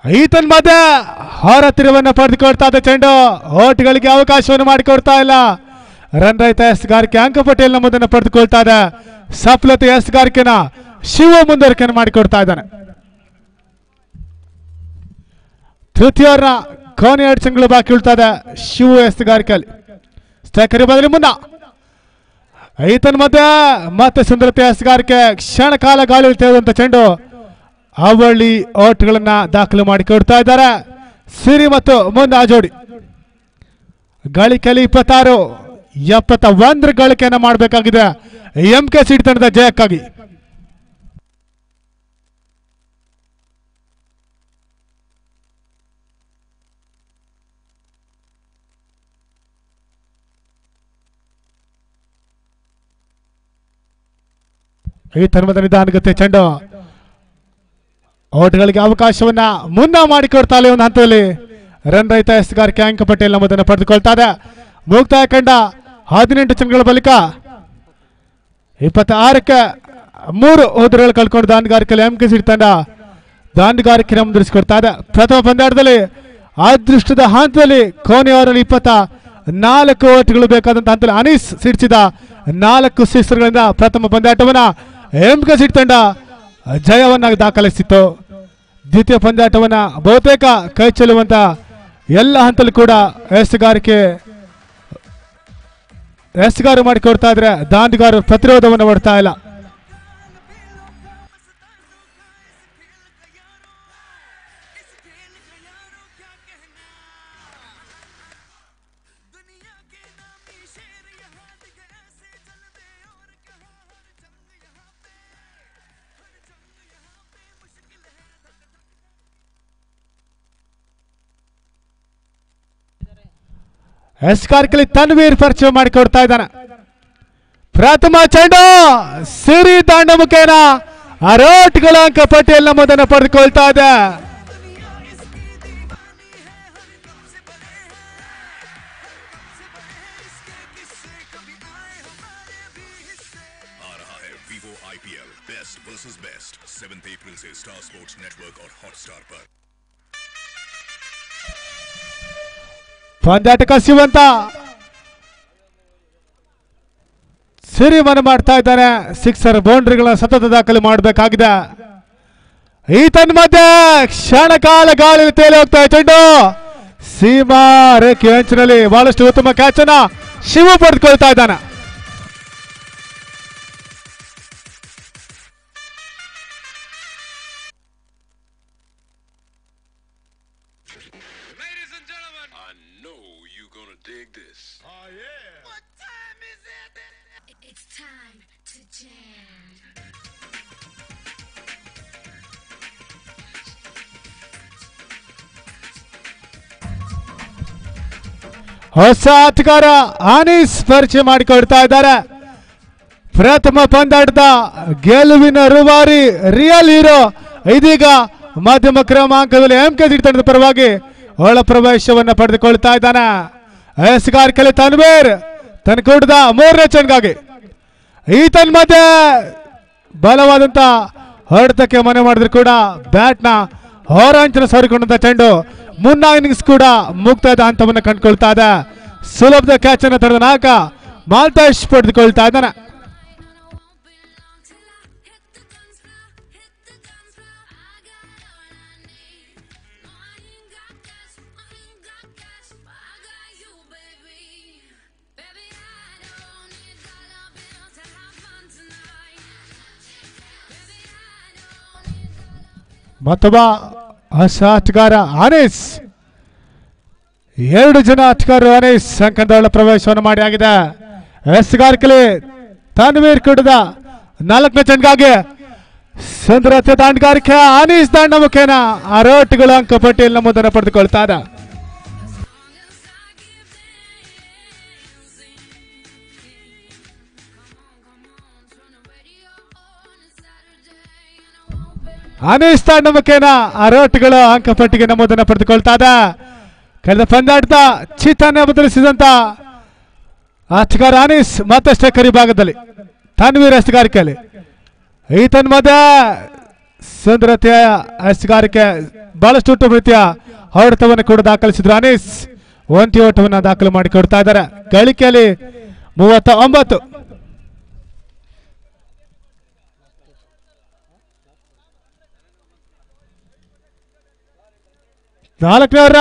ಈತನ್ ಮಧ್ಯೆ ಹೊರ ತಿರುವನ್ನು ಪಡೆದುಕೊಳ್ತಾ ಇದೆ ಚೆಂಡು ಓಟ್ಗಳಿಗೆ ಅವಕಾಶವನ್ನು ಮಾಡಿಕೊಡ್ತಾ ಇಲ್ಲ ರನ್ ರೈತ ಎಸ್ಗಾರಿಕೆ ಅಂಕಪಟ್ಟಿಯಲ್ಲಿ ನಮ್ಮದನ್ನು ಪಡೆದುಕೊಳ್ತಾ ಇದೆ ಸಫಲತೆ ಎಸ್ಗಾರಿಕೆನ ಶಿವ ಮುಂದುವರಿಕೆಯನ್ನು ಮಾಡಿಕೊಡ್ತಾ ಇದ್ದಾನೆ ತೃತೀಯರ ಕೊನೆ ಎರಡು ತಿಂಗಳು ಬಾಕಿ ಉಳ್ತಾ ಇದೆ ಶಿವ ಎಸ್ಗಾರಿಕೆಯಲ್ಲಿ ಸ್ಟ್ರೈಕರಿ ಬದಲಿ ಮುನ್ನ ಈತನ ಮಧ್ಯೆ ಮತ್ತೆ ಸುಂದರತೆ ಎಸ್ಗಾರಿಕೆ ಕ್ಷಣ ಕಾಲ ಗಾಳಿ ತೆಗೆದಂತ ಚೆಂಡು ಅವಳಿ ಓಟ್ಗಳನ್ನ ದಾಖಲು ಮಾಡಿ ಕೊಡ್ತಾ ಇದ್ದಾರೆ ಸಿರಿ ಮತ್ತು ಮುಂದೆ ಆ ಜೋಡಿ ಗಳಿಕೆಯಲ್ಲಿ ಇಪ್ಪತ್ತಾರು ಎಪ್ಪತ್ತ ಒಂದರ ಗಳಿಕೆಯನ್ನ ಮಾಡಬೇಕಾಗಿದೆ ಎಂ ಕೆ ಸಿಡಿ ತಂಡದ ಜಯಕ್ಕಾಗಿ ಈ ತನ್ಮದ ನಿಧಾನಗತ್ತೆ ಚೆಂಡು ಓಟ್ಗಳಿಗೆ ಅವಕಾಶವನ್ನ ಮುನ್ನ ಮಾಡಿಕೊಡ್ತಾಳೆ ಒಂದು ಹಂತದಲ್ಲಿ ರನ್ ರೈತ ಎಸ್ಗಾರಿಕೆ ಅಂಕ ಪಟ್ಟಿಯಲ್ಲಿ ನಮ್ಮದನ್ನು ಪಡೆದುಕೊಳ್ತಾ ಇದೆ ಮುಕ್ತಾಯ ಕಂಡ ಹದಿನೆಂಟು ಚಂಗಳ ಬಳಿಕ ಇಪ್ಪತ್ತಾರಕ್ಕೆ ಮೂರು ಓದರುಗಳು ಕಳ್ಕೊಂಡು ದಾಂಡಗಾರಿಕೆಯಲ್ಲಿ ಎಂ ಕೆ ಸಿಡಿ ತಂಡ ದಾಂಡಗಾರಿಕೆ ಮುಂದುವರಿಸಿಕೊಡ್ತಾ ಇದೆ ಪ್ರಥಮ ಪಂದ್ಯಾಟದಲ್ಲಿ ಅದೃಷ್ಟದ ಹಂತದಲ್ಲಿ ಕೋನೆಯವರಲ್ಲಿ ಇಪ್ಪತ್ತ ನಾಲ್ಕು ಓಟ್ಗಳು ಬೇಕಾದಂತ ಹಂತದಲ್ಲಿ ಅನೀಸ್ ಸಿಡಿಸಿದ ನಾಲ್ಕು ಸಿಕ್ಸರ್ಗಳಿಂದ ಪ್ರಥಮ ಪಂದ್ಯಾಟವನ್ನ ಎಂ ಕೆ ಸಿಡಿ ತಂಡ ಜಯವನ್ನಾಗಿ ದಾಖಲಿಸಿತ್ತು ದ್ವಿತೀಯ ಪಂದ್ಯಾಟವನ್ನ ಬಹುತೇಕ ಕೈ ಚೆಲ್ಲುವಂತ ಎಲ್ಲ ಹಂತಲ್ಲೂ ಕೂಡ ಎಸ್ಗಾರಿಕೆ ಎಸ್ಗಾರು ಮಾಡಿಕೊಡ್ತಾ ಇದ್ರೆ ದಾಂಡಿಗಾರು ಪ್ರತಿರೋಧವನ್ನು ಮಾಡ್ತಾ ಇಲ್ಲ दुनिया के नामी शेर यहाँ दिख ऐसे चलते और कहा हर जंग यहाँ पे हर जंग यहाँ पे मुश्किल है धक धक ಎಸ್ಕಾರ್ಕಲಿ ತನ್ವೀರ್ ಪರಿಚಯ ಮಾಡಿಕೊಡ್ತಾ ಇದ್ದಾನೆ ಪ್ರಥಮ ಚೆಂಡು ಸಿರಿ ದಾಂಡ ಮುಖೇನ ಅರೋಟ್ಗಳ ಅಂಕ ಪಟ್ಟಿಯಲ್ಲಿ ನಮ್ಮದನ್ನು ಪಡೆದುಕೊಳ್ತಾ ಇದೆ आ रहा है Vivo IPL best versus best 7 अप्रैल से स्टार स्पोर्ट्स नेटवर्क और हॉटस्टार पर ಪಂದ್ಯಾಟ ಕಸಿಯುವಂತ ಸಿರಿ ಮನ ಮಾಡ್ತಾ ಇದ್ದಾನೆ ಸಿಕ್ಸರ್ ಬೌಂಡ್ರಿಗಳ ಸತತ ದಾಖಲೆ ಮಾಡಬೇಕಾಗಿದೆ ಈ ತನ್ನ ಮಧ್ಯೆ ಕ್ಷಣಕಾಲ ಗಾಳಿ ತೇಲಿ ಹೋಗ್ತಾ ಇದೆ ಚೆಂಡು ಸೀಮಾ ರೇಖೆ ಅಂಚಿನಲ್ಲಿ ಬಹಳಷ್ಟು ಉತ್ತಮ ಕ್ಯಾಚ್ ಅನ್ನ ಶಿವ ಪಡೆದುಕೊಳ್ತಾ ಇದ್ದಾನೆ I know you gonna dig this. What time is it? It's time to jam. ಹೊಸ ಆಟಗಾರ ಆನೀಸ್ ಪರಿಚಯ ಮಾಡಿಕೊಡ್ತಾ ಇದ್ದಾರೆ ಪ್ರಥಮ ಪಂದ್ಯಾಟದ ಗೆಲುವಿನ ರೂವಾರಿ ರಿಯಲ್ ಹೀರೋ ಇದೀಗ ಮಧ್ಯಮ ಕ್ರಮಾಂಕದಲ್ಲಿ ಎಂ ಕೆ ತಂಡದ ಪರವಾಗಿ ಒಳ ಪ್ರವೇಶವನ್ನು ಪಡೆದುಕೊಳ್ತಾ ಇದ್ದಾನೆ ಎಸ್ಗಾರ್ಕಲಿ ತನ್ವೀರ್ ತನ್ನ ಕೂಟದ ಮೂರನೇ ಚೆಂಡ್ಗಾಗಿ ಈತನ ಮಧ್ಯೆ ಬಲವಾದಂತ ಹೊಡೆತಕ್ಕೆ ಮನೆ ಮಾಡಿದ್ರು ಕೂಡ ಬ್ಯಾಟ್ನ ಹೊರಾಂಚನ ಸರಿಕೊಂಡಂತ ಚೆಂಡು ಮುನ್ನ ಇನ್ನಿಂಗ್ಸ್ ಕೂಡ ಮುಕ್ತಾಯದ ಹಂತವನ್ನು ಕಂಡುಕೊಳ್ತಾ ಇದೆ ಸುಲಭದ ಕ್ಯಾಚ್ ಅನ್ನು ತಡೆದ ನಾಯಕ ಮಾಲ್ತೇಶ್ ಪಡೆದುಕೊಳ್ತಾ ಇದ್ದಾನೆ ಮತ್ತೊಬ್ಬ ಹೊಸ ಆಟಗಾರ ಅನೀಸ್ ಎರಡು ಜನ ಆಟಗಾರರು ಅನೀಸ್ ಅಂಕದ ಒಳ ಪ್ರವೇಶವನ್ನು ಮಾಡಿ ಆಗಿದೆ ಎಸ್ಗಾರ್ಕಲಿ ತನ್ವೀರ್ ಕುಡದ ನಾಲ್ಕನೇ ಚೆಂಡ್ಗಾಗಿ ಸುಂದರತೆ ದಾಂಡ್ಗಾರಿಕೆ ಅನೀಸ್ ದಾಂಡ ಮುಖೇನ ಅರೋಟ್ಗಳು ಅಂಕ ಪಟ್ಟಿಯಲ್ಲಿ ನಮ್ಮದನ್ನು ಪಡೆದುಕೊಳ್ತಾ ಇದೆ ಅನೀಸ್ ತಾಂಡ ಮುಖೇನ ಅರೋಟ್ಗಳು ಅಂಕ ಪಟ್ಟಿಗೆ ನಮ್ಮದನ್ನು ಪಡೆದುಕೊಳ್ತಾ ಇದೆ ಕಳೆದ ಪಂದ್ಯಾಟದ ಚಿತ್ತನ್ನ ಬದಲಿಸಿದಂತ ಆಟಗಾರ ಅನೀಸ್ ಮತ್ತಷ್ಟೇ ಕರಿ ಭಾಗದಲ್ಲಿ ತನ್ವೀರ್ ಎಸ್ಗಾರಿಕೆಯಲ್ಲಿ ಈತನ ಮಧ್ಯೆ ಸುಂದರತೆಯ ಎಸ್ಗಾರಿಕೆ ಬಹಳಷ್ಟು ಉತ್ತಮ ರೀತಿಯ ಹೊಡೆತವನ್ನು ಕೂಡ ದಾಖಲಿಸಿದ್ರು ಅನೀಸ್ ಒಂಟಿ ಓಟವನ್ನು ದಾಖಲು ಮಾಡಿಕೊಡ್ತಾ ಇದ್ದಾರೆ ಗಳಿಕೆಯಲ್ಲಿ ಮೂವತ್ತ ಒಂಬತ್ತು ನಾಲ್ಕನೇವರ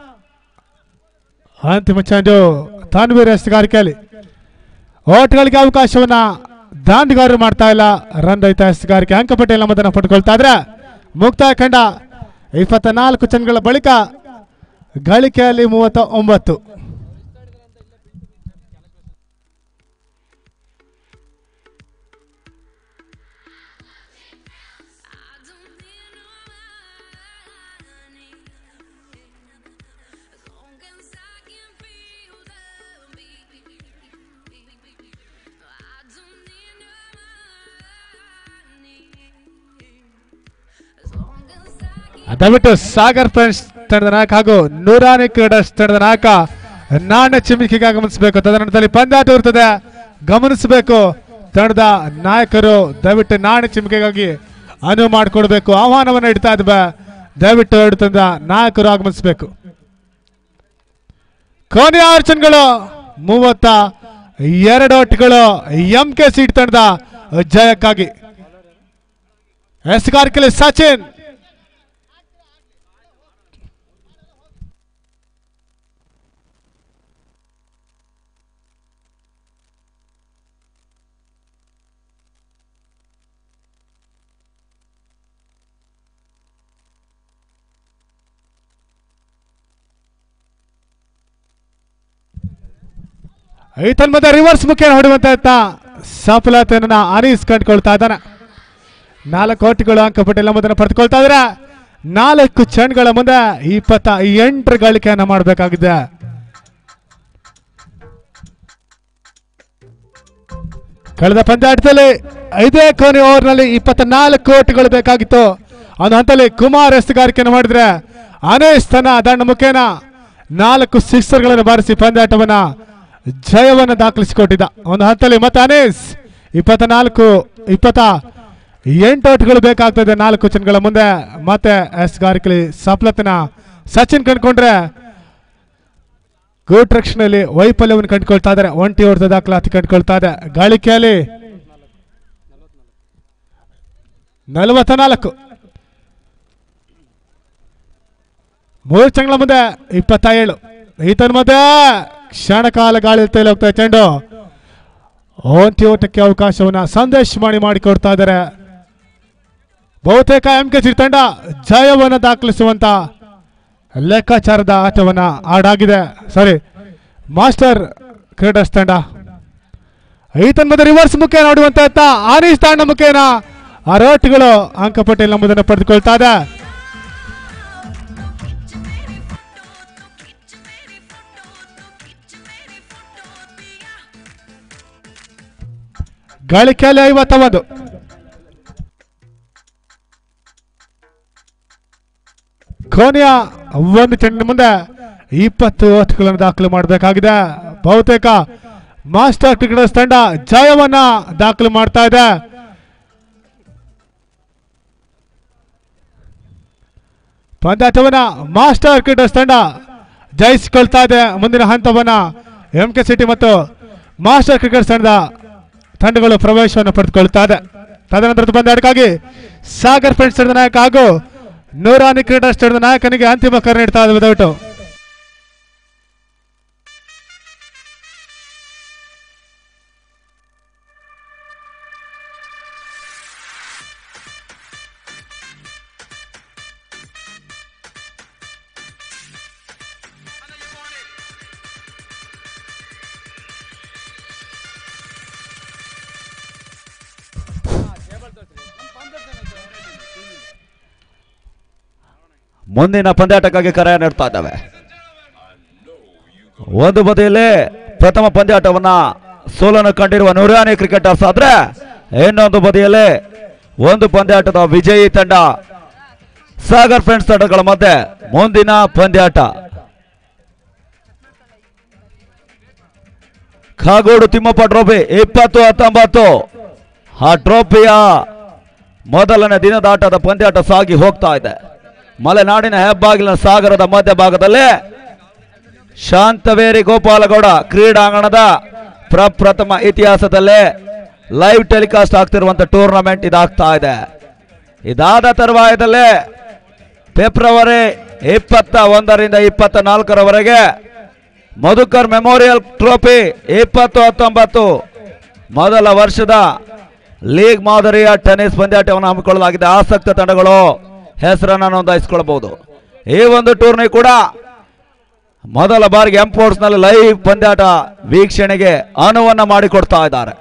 ಅಂತಿಮ ಚೆಂಡು ತಾನ್ವೀರ್ ಎಸ್ಗಾರಿಕೆಯಲ್ಲಿ ಓಟ್ಗಳಿಗೆ ಅವಕಾಶವನ್ನ ದಾಂಡಿಗಾರರು ಮಾಡ್ತಾ ಇಲ್ಲ ರನ್ ರಹಿತ ಎಸ್ಗಾರಿಕೆ ಅಂಕಪಟ್ಟಿ ನಮ್ಮದನ್ನ ಪಡ್ಕೊಳ್ತಾ ಇದ್ರೆ ಮುಕ್ತಾಯ ಕಂಡ ಇಪ್ಪತ್ತ ನಾಲ್ಕು ಚೆಂಡುಗಳ ಬಳಿಕ ಗಳಿಕೆಯಲ್ಲಿ ಮೂವತ್ತ ಒಂಬತ್ತು ದಯವಿಟ್ಟು ಸಾಗರ್ ಫ್ರೆಂಡ್ಸ್ ತಂಡದ ನಾಯಕ ಹಾಗೂ ನೂರಾನಿ ಕ್ರೀಡರ್ಸ್ ತಂಡದ ನಾಯಕ ನಾಣ್ಯ ಚಿಮಿಕೆಗೆ ಆಗಮಿಸಬೇಕು ತದನಂತರದಲ್ಲಿ ಪಂದ್ಯಾಟ ಇರ್ತದೆ ಗಮನಿಸಬೇಕು ತಂಡದ ನಾಯಕರು ದಯವಿಟ್ಟು ನಾಣ್ಯ ಚಿಮಿಕೆಗಾಗಿ ಅನುವು ಮಾಡಿಕೊಡ್ಬೇಕು ಆಹ್ವಾನವನ್ನು ಇಡ್ತಾ ಇದ್ವೆ ದಯವಿಟ್ಟು ಎರಡು ತಂಡ ನಾಯಕರು ಆಗಮಿಸಬೇಕು ಕೊನೆಯ ಅರ್ಚನ್ಗಳು ಮೂವತ್ತ ಎರಡು ಒಟ್ಟಿಗಳು ಎಂ ಕೆ ಸೀಟ್ ತಂಡದ ಜಯಕ್ಕಾಗಿ ಎಸ್ಗಾರ್ಕೆಲಿ ಸಚಿನ್ ಈತನ್ ಮತ್ತೆ ರಿವರ್ಸ್ ಮುಖೇನ ಹೊಡೆಯುವಂತ ಯತ್ನ ಸಫಲತೆಯನ್ನ ಅನೀಸ್ ಕಂಡುಕೊಳ್ತಾ ಇದ್ದಾನೆ ನಾಲ್ಕು ಕೋಟಿಗಳು ಅಂಕಪಟ್ಟಿ ಮೊದಲ ಪಡೆದುಕೊಳ್ತಾ ಇದ್ರೆ ನಾಲ್ಕು ಚೆಂಡ್ಗಳ ಮುಂದೆ ಇಪ್ಪತ್ತ ಎಂಟರ ಗಳಿಕೆಯನ್ನ ಮಾಡಬೇಕಾಗಿದೆ ಕಳೆದ ಪಂದ್ಯಾಟದಲ್ಲಿ ಐದೇ ಕೊನೆ ಓವರ್ನಲ್ಲಿ ಇಪ್ಪತ್ತ ನಾಲ್ಕು ಕೋಟಿಗಳು ಬೇಕಾಗಿತ್ತು ಒಂದು ಹಂತದಲ್ಲಿ ಕುಮಾರ್ ಎಸ್ತುಗಾರಿಕೆಯನ್ನು ಮಾಡಿದ್ರೆ ಅನೇಶ್ ತನ್ನ ದಂಡ ಮುಖೇನ ನಾಲ್ಕು ಸಿಕ್ಸರ್ಗಳನ್ನು ಬಾರಿಸಿ ಪಂದ್ಯಾಟವನ್ನ ಜಯವನ್ನು ದಾಖಲಿಸಿಕೊಟ್ಟಿದ್ದ ಒಂದು ಹಂತದಲ್ಲಿ ಮತ್ತೆ ಅನೇಶ್ ಇಪ್ಪತ್ತ ನಾಲ್ಕು ಇಪ್ಪತ್ತ ಎಂಟು ಓಟ್ಗಳು ಬೇಕಾಗ್ತದೆ ನಾಲ್ಕು ಚೆನ್ಗಳ ಮುಂದೆ ಮತ್ತೆ ಎಸ್ ಗಾರಿಕಲಿ ಸಫಲತೆನ ಸಚಿನ್ ಕಂಡ್ಕೊಂಡ್ರೆ ಗುಡ್ ರಕ್ಷಣೆಯಲ್ಲಿ ವೈಫಲ್ಯವನ್ನು ಕಂಡುಕೊಳ್ತಾ ಇದ್ದಾರೆ ಒಂಟಿ ಹೊಡೆದ ದಾಖಲಾತಿ ಕಂಡುಕೊಳ್ತಾ ಇದೆ ಗಳಿಕೆಯಲ್ಲಿ ನಲವತ್ತ ನಾಲ್ಕು ಮೂರು ಚೆಂಗಳ ಮುಂದೆ ಇಪ್ಪತ್ತ ಏಳು ಈತನ ಮಧ್ಯೆ ಕ್ಷಣಕಾಲ ಗಾಳಿ ತೈಲಿ ಹೋಗ್ತಾ ಇದೆ ಚೆಂಡು ಒಂಟಿ ಓಟಕ್ಕೆ ಅವಕಾಶವನ್ನ ಸಂದೇಶ್ ಮಾಡಿ ಮಾಡಿಕೊಡ್ತಾ ಇದ್ದಾರೆ ಬಹುತೇಕ ಎಂ ಕೆ ತಂಡ ಜಯವನ್ನು ದಾಖಲಿಸುವಂತ ಲೆಕ್ಕಾಚಾರದ ಆಟವನ್ನ ಆಡಾಗಿದೆ ಸಾರಿ ಮಾಸ್ಟರ್ ಕ್ರೀಡರ್ಸ್ ತಂಡ ಈತನ್ ಮತ್ತೆ ರಿವರ್ಸ್ ಮುಖೇನ ನೋಡುವಂತ ಯತ್ನ ಆನೀಸ್ ತಾಂಡ ಮುಖೇನ ಅರೋಟ್ಗಳು ಅಂಕಪಟ್ಟಿ ನಂಬುದನ್ನು ಪಡೆದುಕೊಳ್ತಾ ಇದೆ ಗಳಿಕೆಯಲ್ಲಿ ಐವತ್ತ ಒಂದು ಕೊನೆಯ ಒಂದು ಚೆಂಡಿನ ಮುಂದೆ ಇಪ್ಪತ್ತು ಓಟ್ಗಳನ್ನು ದಾಖಲು ಮಾಡಬೇಕಾಗಿದೆ ಬಹುತೇಕ ಮಾಸ್ಟರ್ ಕ್ರಿಕೆಟರ್ಸ್ ತಂಡ ಜಯವನ್ನ ದಾಖಲು ಮಾಡ್ತಾ ಇದೆ ಪಂದ್ಯಾಟವನ್ನ ಮಾಸ್ಟರ್ ಕ್ರಿಕೆಟರ್ಸ್ ತಂಡ ಜಯಿಸಿಕೊಳ್ತಾ ಇದೆ ಮುಂದಿನ ಹಂತವನ್ನ ಎಂ ಕೆ ಸಿಟಿ ಮತ್ತು ಮಾಸ್ಟರ್ ಕ್ರಿಕೆಟ್ ತಂಡದ ತಂಡಗಳು ಪ್ರವೇಶವನ್ನು ಪಡೆದುಕೊಳ್ತಾ ಇದೆ ತದನಂತರದ ಪಂದ್ಯಾಟಕ್ಕಾಗಿ ಸಾಗರ್ ಫ್ರೆಂಡ್ಸ್ ತಂಡದ ನಾಯಕ ಹಾಗೂ ನೂರಾನಿ ಕ್ರೀಡರ್ಸ್ ತಂಡದ ನಾಯಕನಿಗೆ ಅಂತಿಮ ಕರೆ ನೀಡ್ತಾ ಇದೆ ದಯವಿಟ್ಟು ಮುಂದಿನ ಪಂದ್ಯಾಟಕ್ಕಾಗಿ ಕರೆ ನೀಡ್ತಾ ಇದ್ದಾವೆ ಒಂದು ಬದಿಯಲ್ಲಿ ಪ್ರಥಮ ಪಂದ್ಯಾಟವನ್ನ ಸೋಲನ್ನು ಕಂಡಿರುವ ನೂರಾನಿ ಕ್ರಿಕೆಟರ್ಸ್ ಆದ್ರೆ ಇನ್ನೊಂದು ಬದಿಯಲ್ಲಿ ಒಂದು ಪಂದ್ಯಾಟದ ವಿಜಯಿ ತಂಡ ಸಾಗರ್ ಫ್ರೆಂಡ್ಸ್ ತಂಡಗಳ ಮಧ್ಯೆ ಮುಂದಿನ ಪಂದ್ಯಾಟ ಕಾಗೋಡು ತಿಮ್ಮಪ್ಪ ಟ್ರೋಫಿ ಇಪ್ಪತ್ತು ಹತ್ತೊಂಬತ್ತು ಆ ಟ್ರೋಫಿಯ ಮೊದಲನೇ ದಿನದಾಟದ ಪಂದ್ಯಾಟ ಸಾಗಿ ಹೋಗ್ತಾ ಇದೆ ಮಲೆನಾಡಿನ ಹೆಬ್ಬಾಗಿಲಿನ ಸಾಗರದ ಮಧ್ಯಭಾಗದಲ್ಲಿ ಶಾಂತವೇರಿ ಗೋಪಾಲಗೌಡ ಕ್ರೀಡಾಂಗಣದ ಪ್ರಪ್ರಥಮ ಇತಿಹಾಸದಲ್ಲೇ ಲೈವ್ ಟೆಲಿಕಾಸ್ಟ್ ಆಗ್ತಿರುವಂತ ಟೂರ್ನಮೆಂಟ್ ಇದಾಗ್ತಾ ಇದೆ ಇದಾದ ತರುವಾಯದಲ್ಲೇ ಫೆಬ್ರವರಿ ಇಪ್ಪತ್ತ ಒಂದರಿಂದ ಇಪ್ಪತ್ತ ನಾಲ್ಕರವರೆಗೆ ಮಧುಕರ್ ಮೆಮೋರಿಯಲ್ ಟ್ರೋಫಿ ಇಪ್ಪತ್ತು ಹತ್ತೊಂಬತ್ತು ಮೊದಲ ವರ್ಷದ ಲೀಗ್ ಮಾದರಿಯ ಟೆನ್ನಿಸ್ ಪಂದ್ಯಾಟವನ್ನು ಹಮ್ಮಿಕೊಳ್ಳಲಾಗಿದೆ ಆಸಕ್ತ ತಂಡಗಳು ಹೆಸರನ್ನು ನೋಂದಾಯಿಸಿಕೊಳ್ಳಬಹುದು ಈ ಒಂದು ಟೂರ್ನಿ ಕೂಡ ಮೊದಲ ಬಾರಿಗೆ ಎಂಪೋರ್ಟ್ಸ್ ನಲ್ಲಿ ಲೈವ್ ಪಂದ್ಯಾಟ ವೀಕ್ಷಣೆಗೆ ಅನುವನ್ನ ಮಾಡಿಕೊಡ್ತಾ ಇದ್ದಾರೆ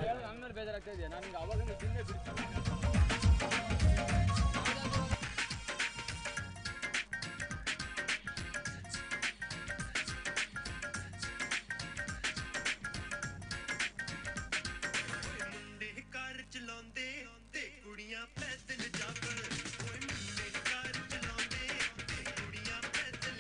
ਮੁੰਡੇ ਕਾਰ ਚਲਾਉਂਦੇ ਤੇ ਕੁੜੀਆਂ ਪੈਦਲ ਜਾਵਣ ਓਏ ਮੁੰਡੇ ਕਾਰ ਚਲਾਉਂਦੇ ਤੇ ਕੁੜੀਆਂ ਪੈਦਲ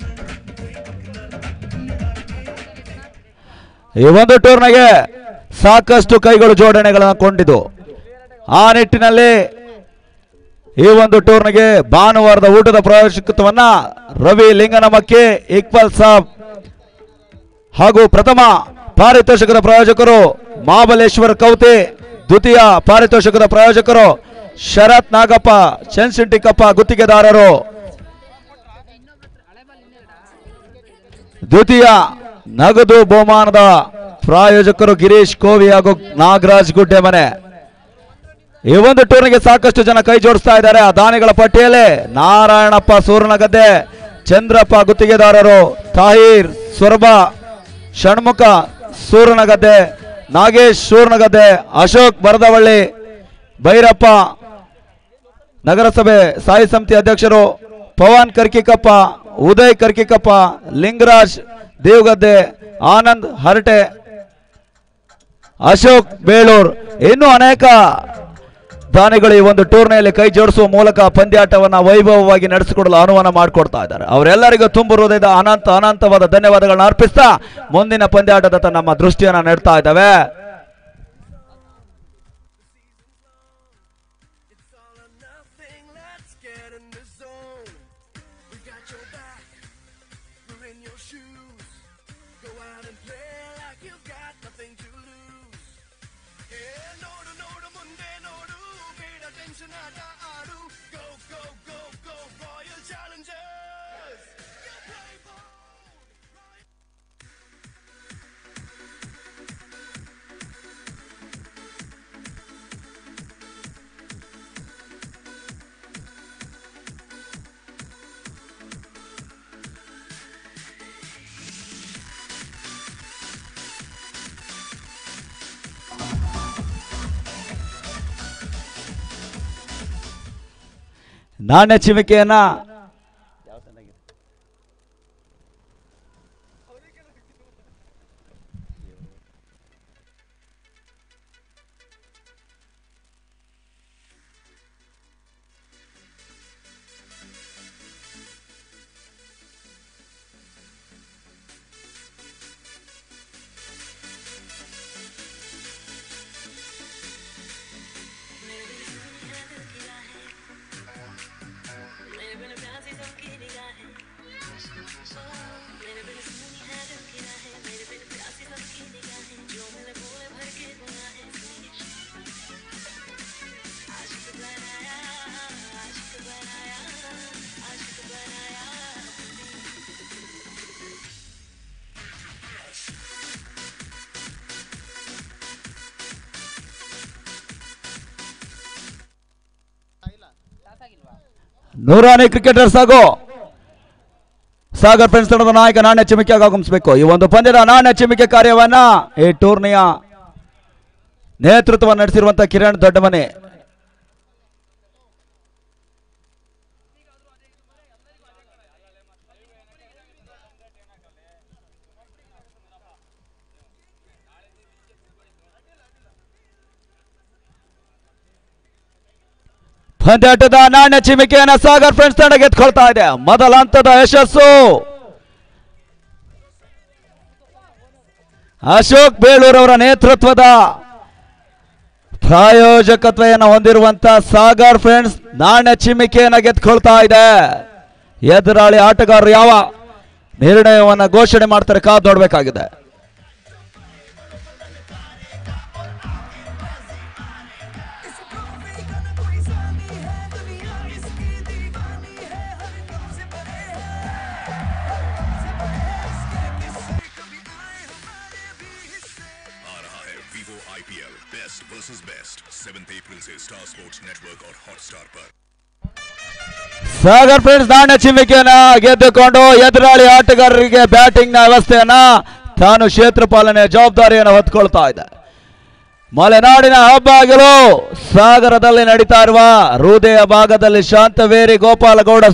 ಈ ಒಂದು ಟೂರ್ನಿಗೆ ಸಾಕಷ್ಟು ಕೈಗಳು ಜೋಡಣೆಗಳನ್ನು ಕೊಂಡಿದ್ದು ಆ ನಿಟ್ಟಿನಲ್ಲಿ ಈ ಒಂದು ಟೂರ್ನಿಗೆ ಭಾನುವಾರದ ಊಟದ ಪ್ರಾಯೋಜಕತ್ವವನ್ನ ರವಿ ಲಿಂಗನಮಕ್ಕಿ ಇಕ್ಬಲ್ ಸಾಬ್ ಹಾಗೂ ಪ್ರಥಮ ಪಾರಿತೋಷಕದ ಪ್ರಾಯೋಜಕರು ಮಹಾಬಲೇಶ್ವರ ಕೌತಿ ದ್ವಿತೀಯ ಪಾರಿತೋಷಕದ ಪ್ರಾಯೋಜಕರು ಶರತ್ ನಾಗಪ್ಪ ಚೆನ್ಸಿಂಟಿಕಪ್ಪ ಗುತ್ತಿಗೆದಾರರು ದ್ವಿತೀಯ ನಗದು ಬಹುಮಾನದ ಪ್ರಾಯೋಜಕರು ಗಿರೀಶ್ ಕೋವಿ ಹಾಗೂ ನಾಗರಾಜ್ ಗುಡ್ಡೆ ಮನೆ ಈ ಒಂದು ಟೂರ್ನಿಗೆ ಸಾಕಷ್ಟು ಜನ ಕೈ ಜೋಡಿಸ್ತಾ ಇದ್ದಾರೆ ಆ ದಾನಿಗಳ ಪಟ್ಟಿಯಲ್ಲಿ ನಾರಾಯಣಪ್ಪ ಸೂರ್ಣಗದ್ದೆ ಚಂದ್ರಪ್ಪ ಗುತ್ತಿಗೆದಾರರು ತಾಹೀರ್ ಸ್ವರ್ಬ ಷಣ್ಮುಖ ಸೂರ್ಣಗದ್ದೆ ನಾಗೇಶ್ ಸೂರ್ಣಗದ್ದೆ ಅಶೋಕ್ ಬರದವಳ್ಳಿ ಭೈರಪ್ಪ ನಗರಸಭೆ ಸ್ಥಾಯಿ ಸಮಿತಿ ಅಧ್ಯಕ್ಷರು ಪವನ್ ಕರ್ಕಿಕಪ್ಪ ಉದಯ್ ಕರ್ಕಿಕಪ್ಪ ಲಿಂಗರಾಜ್ ದೇವಗದ್ದೆ ಆನಂದ್ ಹರಟೆ ಅಶೋಕ್ ಬೇಳೂರ್ ಇನ್ನೂ ಅನೇಕ ದಾನಿಗಳು ಈ ಒಂದು ಟೂರ್ನಿಯಲ್ಲಿ ಕೈ ಜೋಡಿಸುವ ಮೂಲಕ ಪಂದ್ಯಾಟವನ್ನ ವೈಭವವಾಗಿ ನಡೆಸಿಕೊಡಲು ಅನುವಾನ ಮಾಡಿಕೊಡ್ತಾ ಇದ್ದಾರೆ ಅವರೆಲ್ಲರಿಗೂ ತುಂಬು ಹೃದಯದ ಅನಂತ ಅನಂತವಾದ ಧನ್ಯವಾದಗಳನ್ನ ಅರ್ಪಿಸ್ತಾ ಮುಂದಿನ ಪಂದ್ಯಾಟದತ್ತ ನಮ್ಮ ದೃಷ್ಟಿಯನ್ನ ನೆಡ್ತಾ ಇದ್ದಾವೆ It's all or nothing, let's get in the zone. We got your back, we're in your shoes. Go out and play like you've got nothing to lose. Yeah, nodu nodu munde nodu, ಬೇಡ tension ಆಟ ಆಡು. Go, go, go, go, Royal Challengers! You play bold, Royal ನಾಣ್ಯ ಚಿಮಿಕೆಯನ್ನ ನೂರಾನಿ cricketers ಹಾಗೂ Sagar friends ತಂಡದ ನಾಯಕ ನಾಣ್ಯ ಚಿಮಿಕೆಯಾಗಿ ಆಗಮಿಸಬೇಕು ಈ ಒಂದು ಪಂದ್ಯದ ನಾಣ್ಯ ಚಿಮಿಕೆ ಕಾರ್ಯವನ್ನ ಈ ಟೂರ್ನಿಯ ನೇತೃತ್ವ ನಡೆಸಿರುವಂತಹ ಕಿರಣ್ ದೊಡ್ಡಮನೆ ಪಂದ್ಯಾಟದ ನಾಣ್ಯ ಚಿಮಿಕೆಯನ್ನ ಸಾಗರ್ ಫ್ರೆಂಡ್ಸ್ ತಂಡ ಗೆದ್ಕೊಳ್ತಾ ಇದೆ ಮೊದಲ ಹಂತದ ಯಶಸ್ಸು ಅಶೋಕ್ ಬೇಳೂರ್ ಅವರ ನೇತೃತ್ವದ ಪ್ರಾಯೋಜಕತ್ವೆಯನ್ನು ಹೊಂದಿರುವಂತ ಸಾಗರ್ ಫ್ರೆಂಡ್ಸ್ ನಾಣ್ಯ ಚಿಮ್ಮಿಕೆಯನ್ನು ಗೆದ್ಕೊಳ್ತಾ ಇದೆ ಎದುರಾಳಿ ಆಟಗಾರರು ಯಾವ ನಿರ್ಣಯವನ್ನ ಘೋಷಣೆ ಮಾಡ್ತಾರೆ ಕಾದು ನೋಡಬೇಕಾಗಿದೆ आ रहा है Vivo IPL best versus best 7 अप्रैल से स्टार स्पोर्ट्स नेटवर्क और हॉटस्टार पर ಸಾಗರ್ ಫ್ರೆಂಡ್ಸ್ ನಾಣ್ಯ ಚಿಮ್ಮಿಕೆಯನ್ನ ಗೆದ್ದುಕೊಂಡು ಎದುರಾಳಿ ಆಟಗಾರರಿಗೆ ಬ್ಯಾಟಿಂಗ್ ನ ವ್ಯವಸ್ಥೆಯನ್ನ ತಾನು ಕ್ಷೇತ್ರ ಪಾಲನೆ ಜವಾಬ್ದಾರಿಯನ್ನು ಹೊತ್ಕೊಳ್ತಾ ಇದೆ ಮಲೆನಾಡಿನ ಹಬ್ಬ ಆಗಲು ಸಾಗರದಲ್ಲಿ ನಡೀತಾ ಇರುವ ಹೃದಯ ಭಾಗದಲ್ಲಿ ಶಾಂತವೇರಿ ಗೋಪಾಲಗೌಡ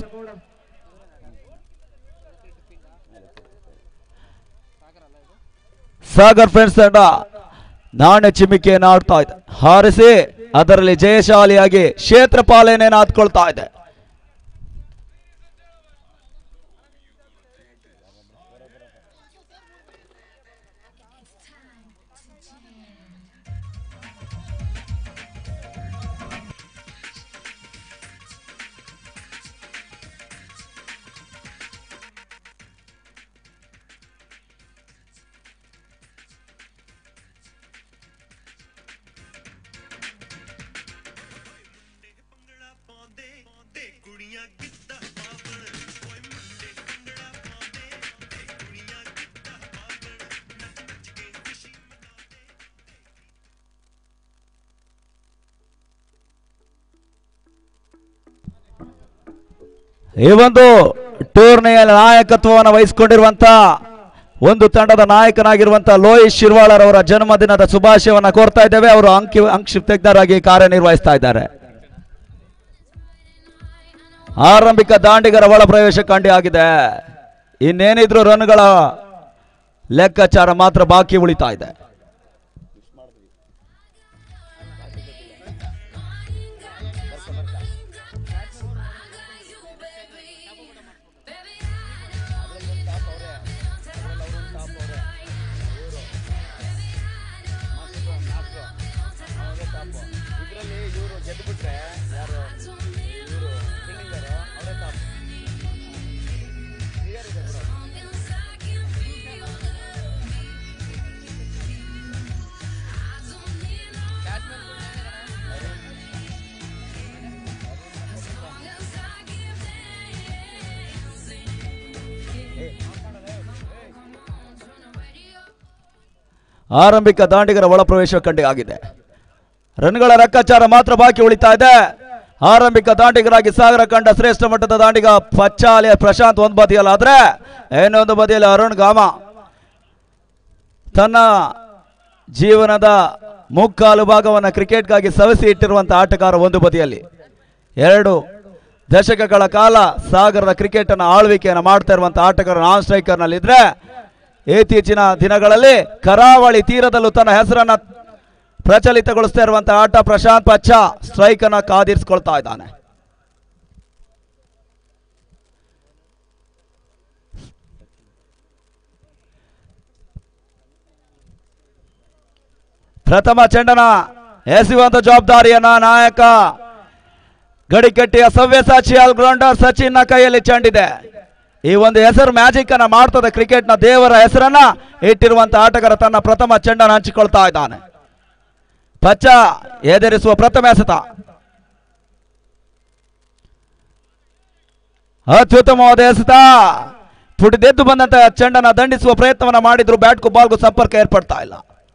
ಸಾಗರ್ ಫ್ರೆಂಡ್ಸ್ ತಂಡ ನಾಣ್ಯ ಚಿಮ್ಮಿಕೆಯನ್ನು ಆಡ್ತಾ ಇದೆ ಹಾರಿಸಿ ಅದರಲ್ಲಿ ಜಯಶಾಲಿಯಾಗಿ ಕ್ಷೇತ್ರ ಪಾಲನೆಯನ್ನು ಹತ್ಕೊಳ್ತಾ ಇದೆ ಈ ಒಂದು ಟೂರ್ನಿಯಲ್ಲಿ ನಾಯಕತ್ವವನ್ನು ವಹಿಸಿಕೊಂಡಿರುವಂತ ಒಂದು ತಂಡದ ನಾಯಕನಾಗಿರುವಂತ ಲೋಹಿತ್ ಶಿರ್ವಾಳರ್ ಅವರ ಜನ್ಮದಿನದ ಶುಭಾಶಯವನ್ನ ಕೋರ್ತಾ ಇದ್ದೇವೆ ಅವರು ಅಂಕಿ ಅಂಕಿ ತಜ್ಞರಾಗಿ ಕಾರ್ಯನಿರ್ವಹಿಸ್ತಾ ಇದ್ದಾರೆ ಆರಂಭಿಕ ದಾಂಡಿಗರ ಒಳ ಪ್ರವೇಶ ಕಂಡಿ ಆಗಿದೆ ಇನ್ನೇನಿದ್ರು ರನ್ಗಳ ಲೆಕ್ಕಾಚಾರ ಮಾತ್ರ ಬಾಕಿ ಉಳಿತಾ ಇದೆ ಆರಂಭಿಕ ದಾಂಡಿಗರ ಒಳ ಪ್ರವೇಶ ಕಂಡಿ ಆಗಿದೆ ರನ್ಗಳ ಲೆಕ್ಕಾಚಾರ ಮಾತ್ರ ಬಾಕಿ ಉಳಿತಾ ಇದೆ ಆರಂಭಿಕ ದಾಂಡಿಗರಾಗಿ ಸಾಗರ ಕಂಡ ಶ್ರೇಷ್ಠ ಮಟ್ಟದ ದಾಂಡಿಗ ಪಚ್ಚಾಲಿಯ ಪ್ರಶಾಂತ್ ಒಂದು ಬದಿಯಲ್ಲಿ ಆದ್ರೆ ಇನ್ನೊಂದು ಬದಿಯಲ್ಲಿ ಅರುಣ್ ಗಾಮ ತನ್ನ ಜೀವನದ ಮುಕ್ಕಾಲು ಭಾಗವನ್ನು ಕ್ರಿಕೆಟ್ಗಾಗಿ ಸವೆಸಿ ಇಟ್ಟಿರುವಂತಹ ಆಟಗಾರ ಒಂದು ಬದಿಯಲ್ಲಿ ಎರಡು ದಶಕಗಳ ಕಾಲ ಸಾಗರದ ಕ್ರಿಕೆಟ್ ಅನ್ನು ಆಳ್ವಿಕೆಯನ್ನು ಮಾಡ್ತಾ ಇರುವಂತಹ ಆಟಗಾರ ನಾನ್ ಸ್ಟ್ರೈಕರ್ ನಲ್ಲಿ ಇದ್ರೆ ಇತ್ತೀಚಿನ ದಿನಗಳಲ್ಲಿ ಕರಾವಳಿ ತೀರದಲ್ಲೂ ತನ್ನ ಹೆಸರನ್ನ ಪ್ರಚಲಿತಗೊಳಿಸ್ತಾ ಇರುವಂತಹ ಆಟ ಪ್ರಶಾಂತ್ ಪಚ್ಚ ಸ್ಟ್ರೈಕ್ ಅನ್ನ ಕಾದಿರಿಸ್ಕೊಳ್ತಾ ಇದ್ದಾನೆ ಪ್ರಥಮ ಚೆಂಡನ ಎಸೆಯುವಂತ ಜವಾಬ್ದಾರಿಯನ್ನ ನಾಯಕ ಗಡಿಕಟ್ಟಿಯ ಸವ್ಯಸಾಚಿ ಆಲ್ರೌಂಡರ್ ಸಚಿನ್ ನ ಕೈಯಲ್ಲಿ ಚೆಂಡಿದೆ ಈ ಒಂದು ಹೆಸರು ಮ್ಯಾಜಿಕ್ ಅನ್ನ ಮಾಡ್ತದೆ ಕ್ರಿಕೆಟ್ ನ ದೇವರ ಹೆಸರನ್ನ ಇಟ್ಟಿರುವಂತ ಆಟಗಾರ ತನ್ನ ಪ್ರಥಮ ಚೆಂಡನ್ನು ಹಂಚಿಕೊಳ್ತಾ ಇದ್ದಾನೆ ಪಚ್ಚ ಎದುರಿಸುವ ಪ್ರಥಮ ಎಸೆತ ಅತ್ಯುತ್ತಮವಾದ ಎಸೆತ ಪುಟಿದೆದ್ದು ಬಂದಂತ ಚೆಂಡನ್ನ ದಂಡಿಸುವ ಪ್ರಯತ್ನವನ್ನ ಮಾಡಿದ್ರು ಬ್ಯಾಟ್ಗೂ ಬಾಲ್ಗೂ ಸಂಪರ್ಕ ಏರ್ಪಡ್ತಾ ಇಲ್ಲ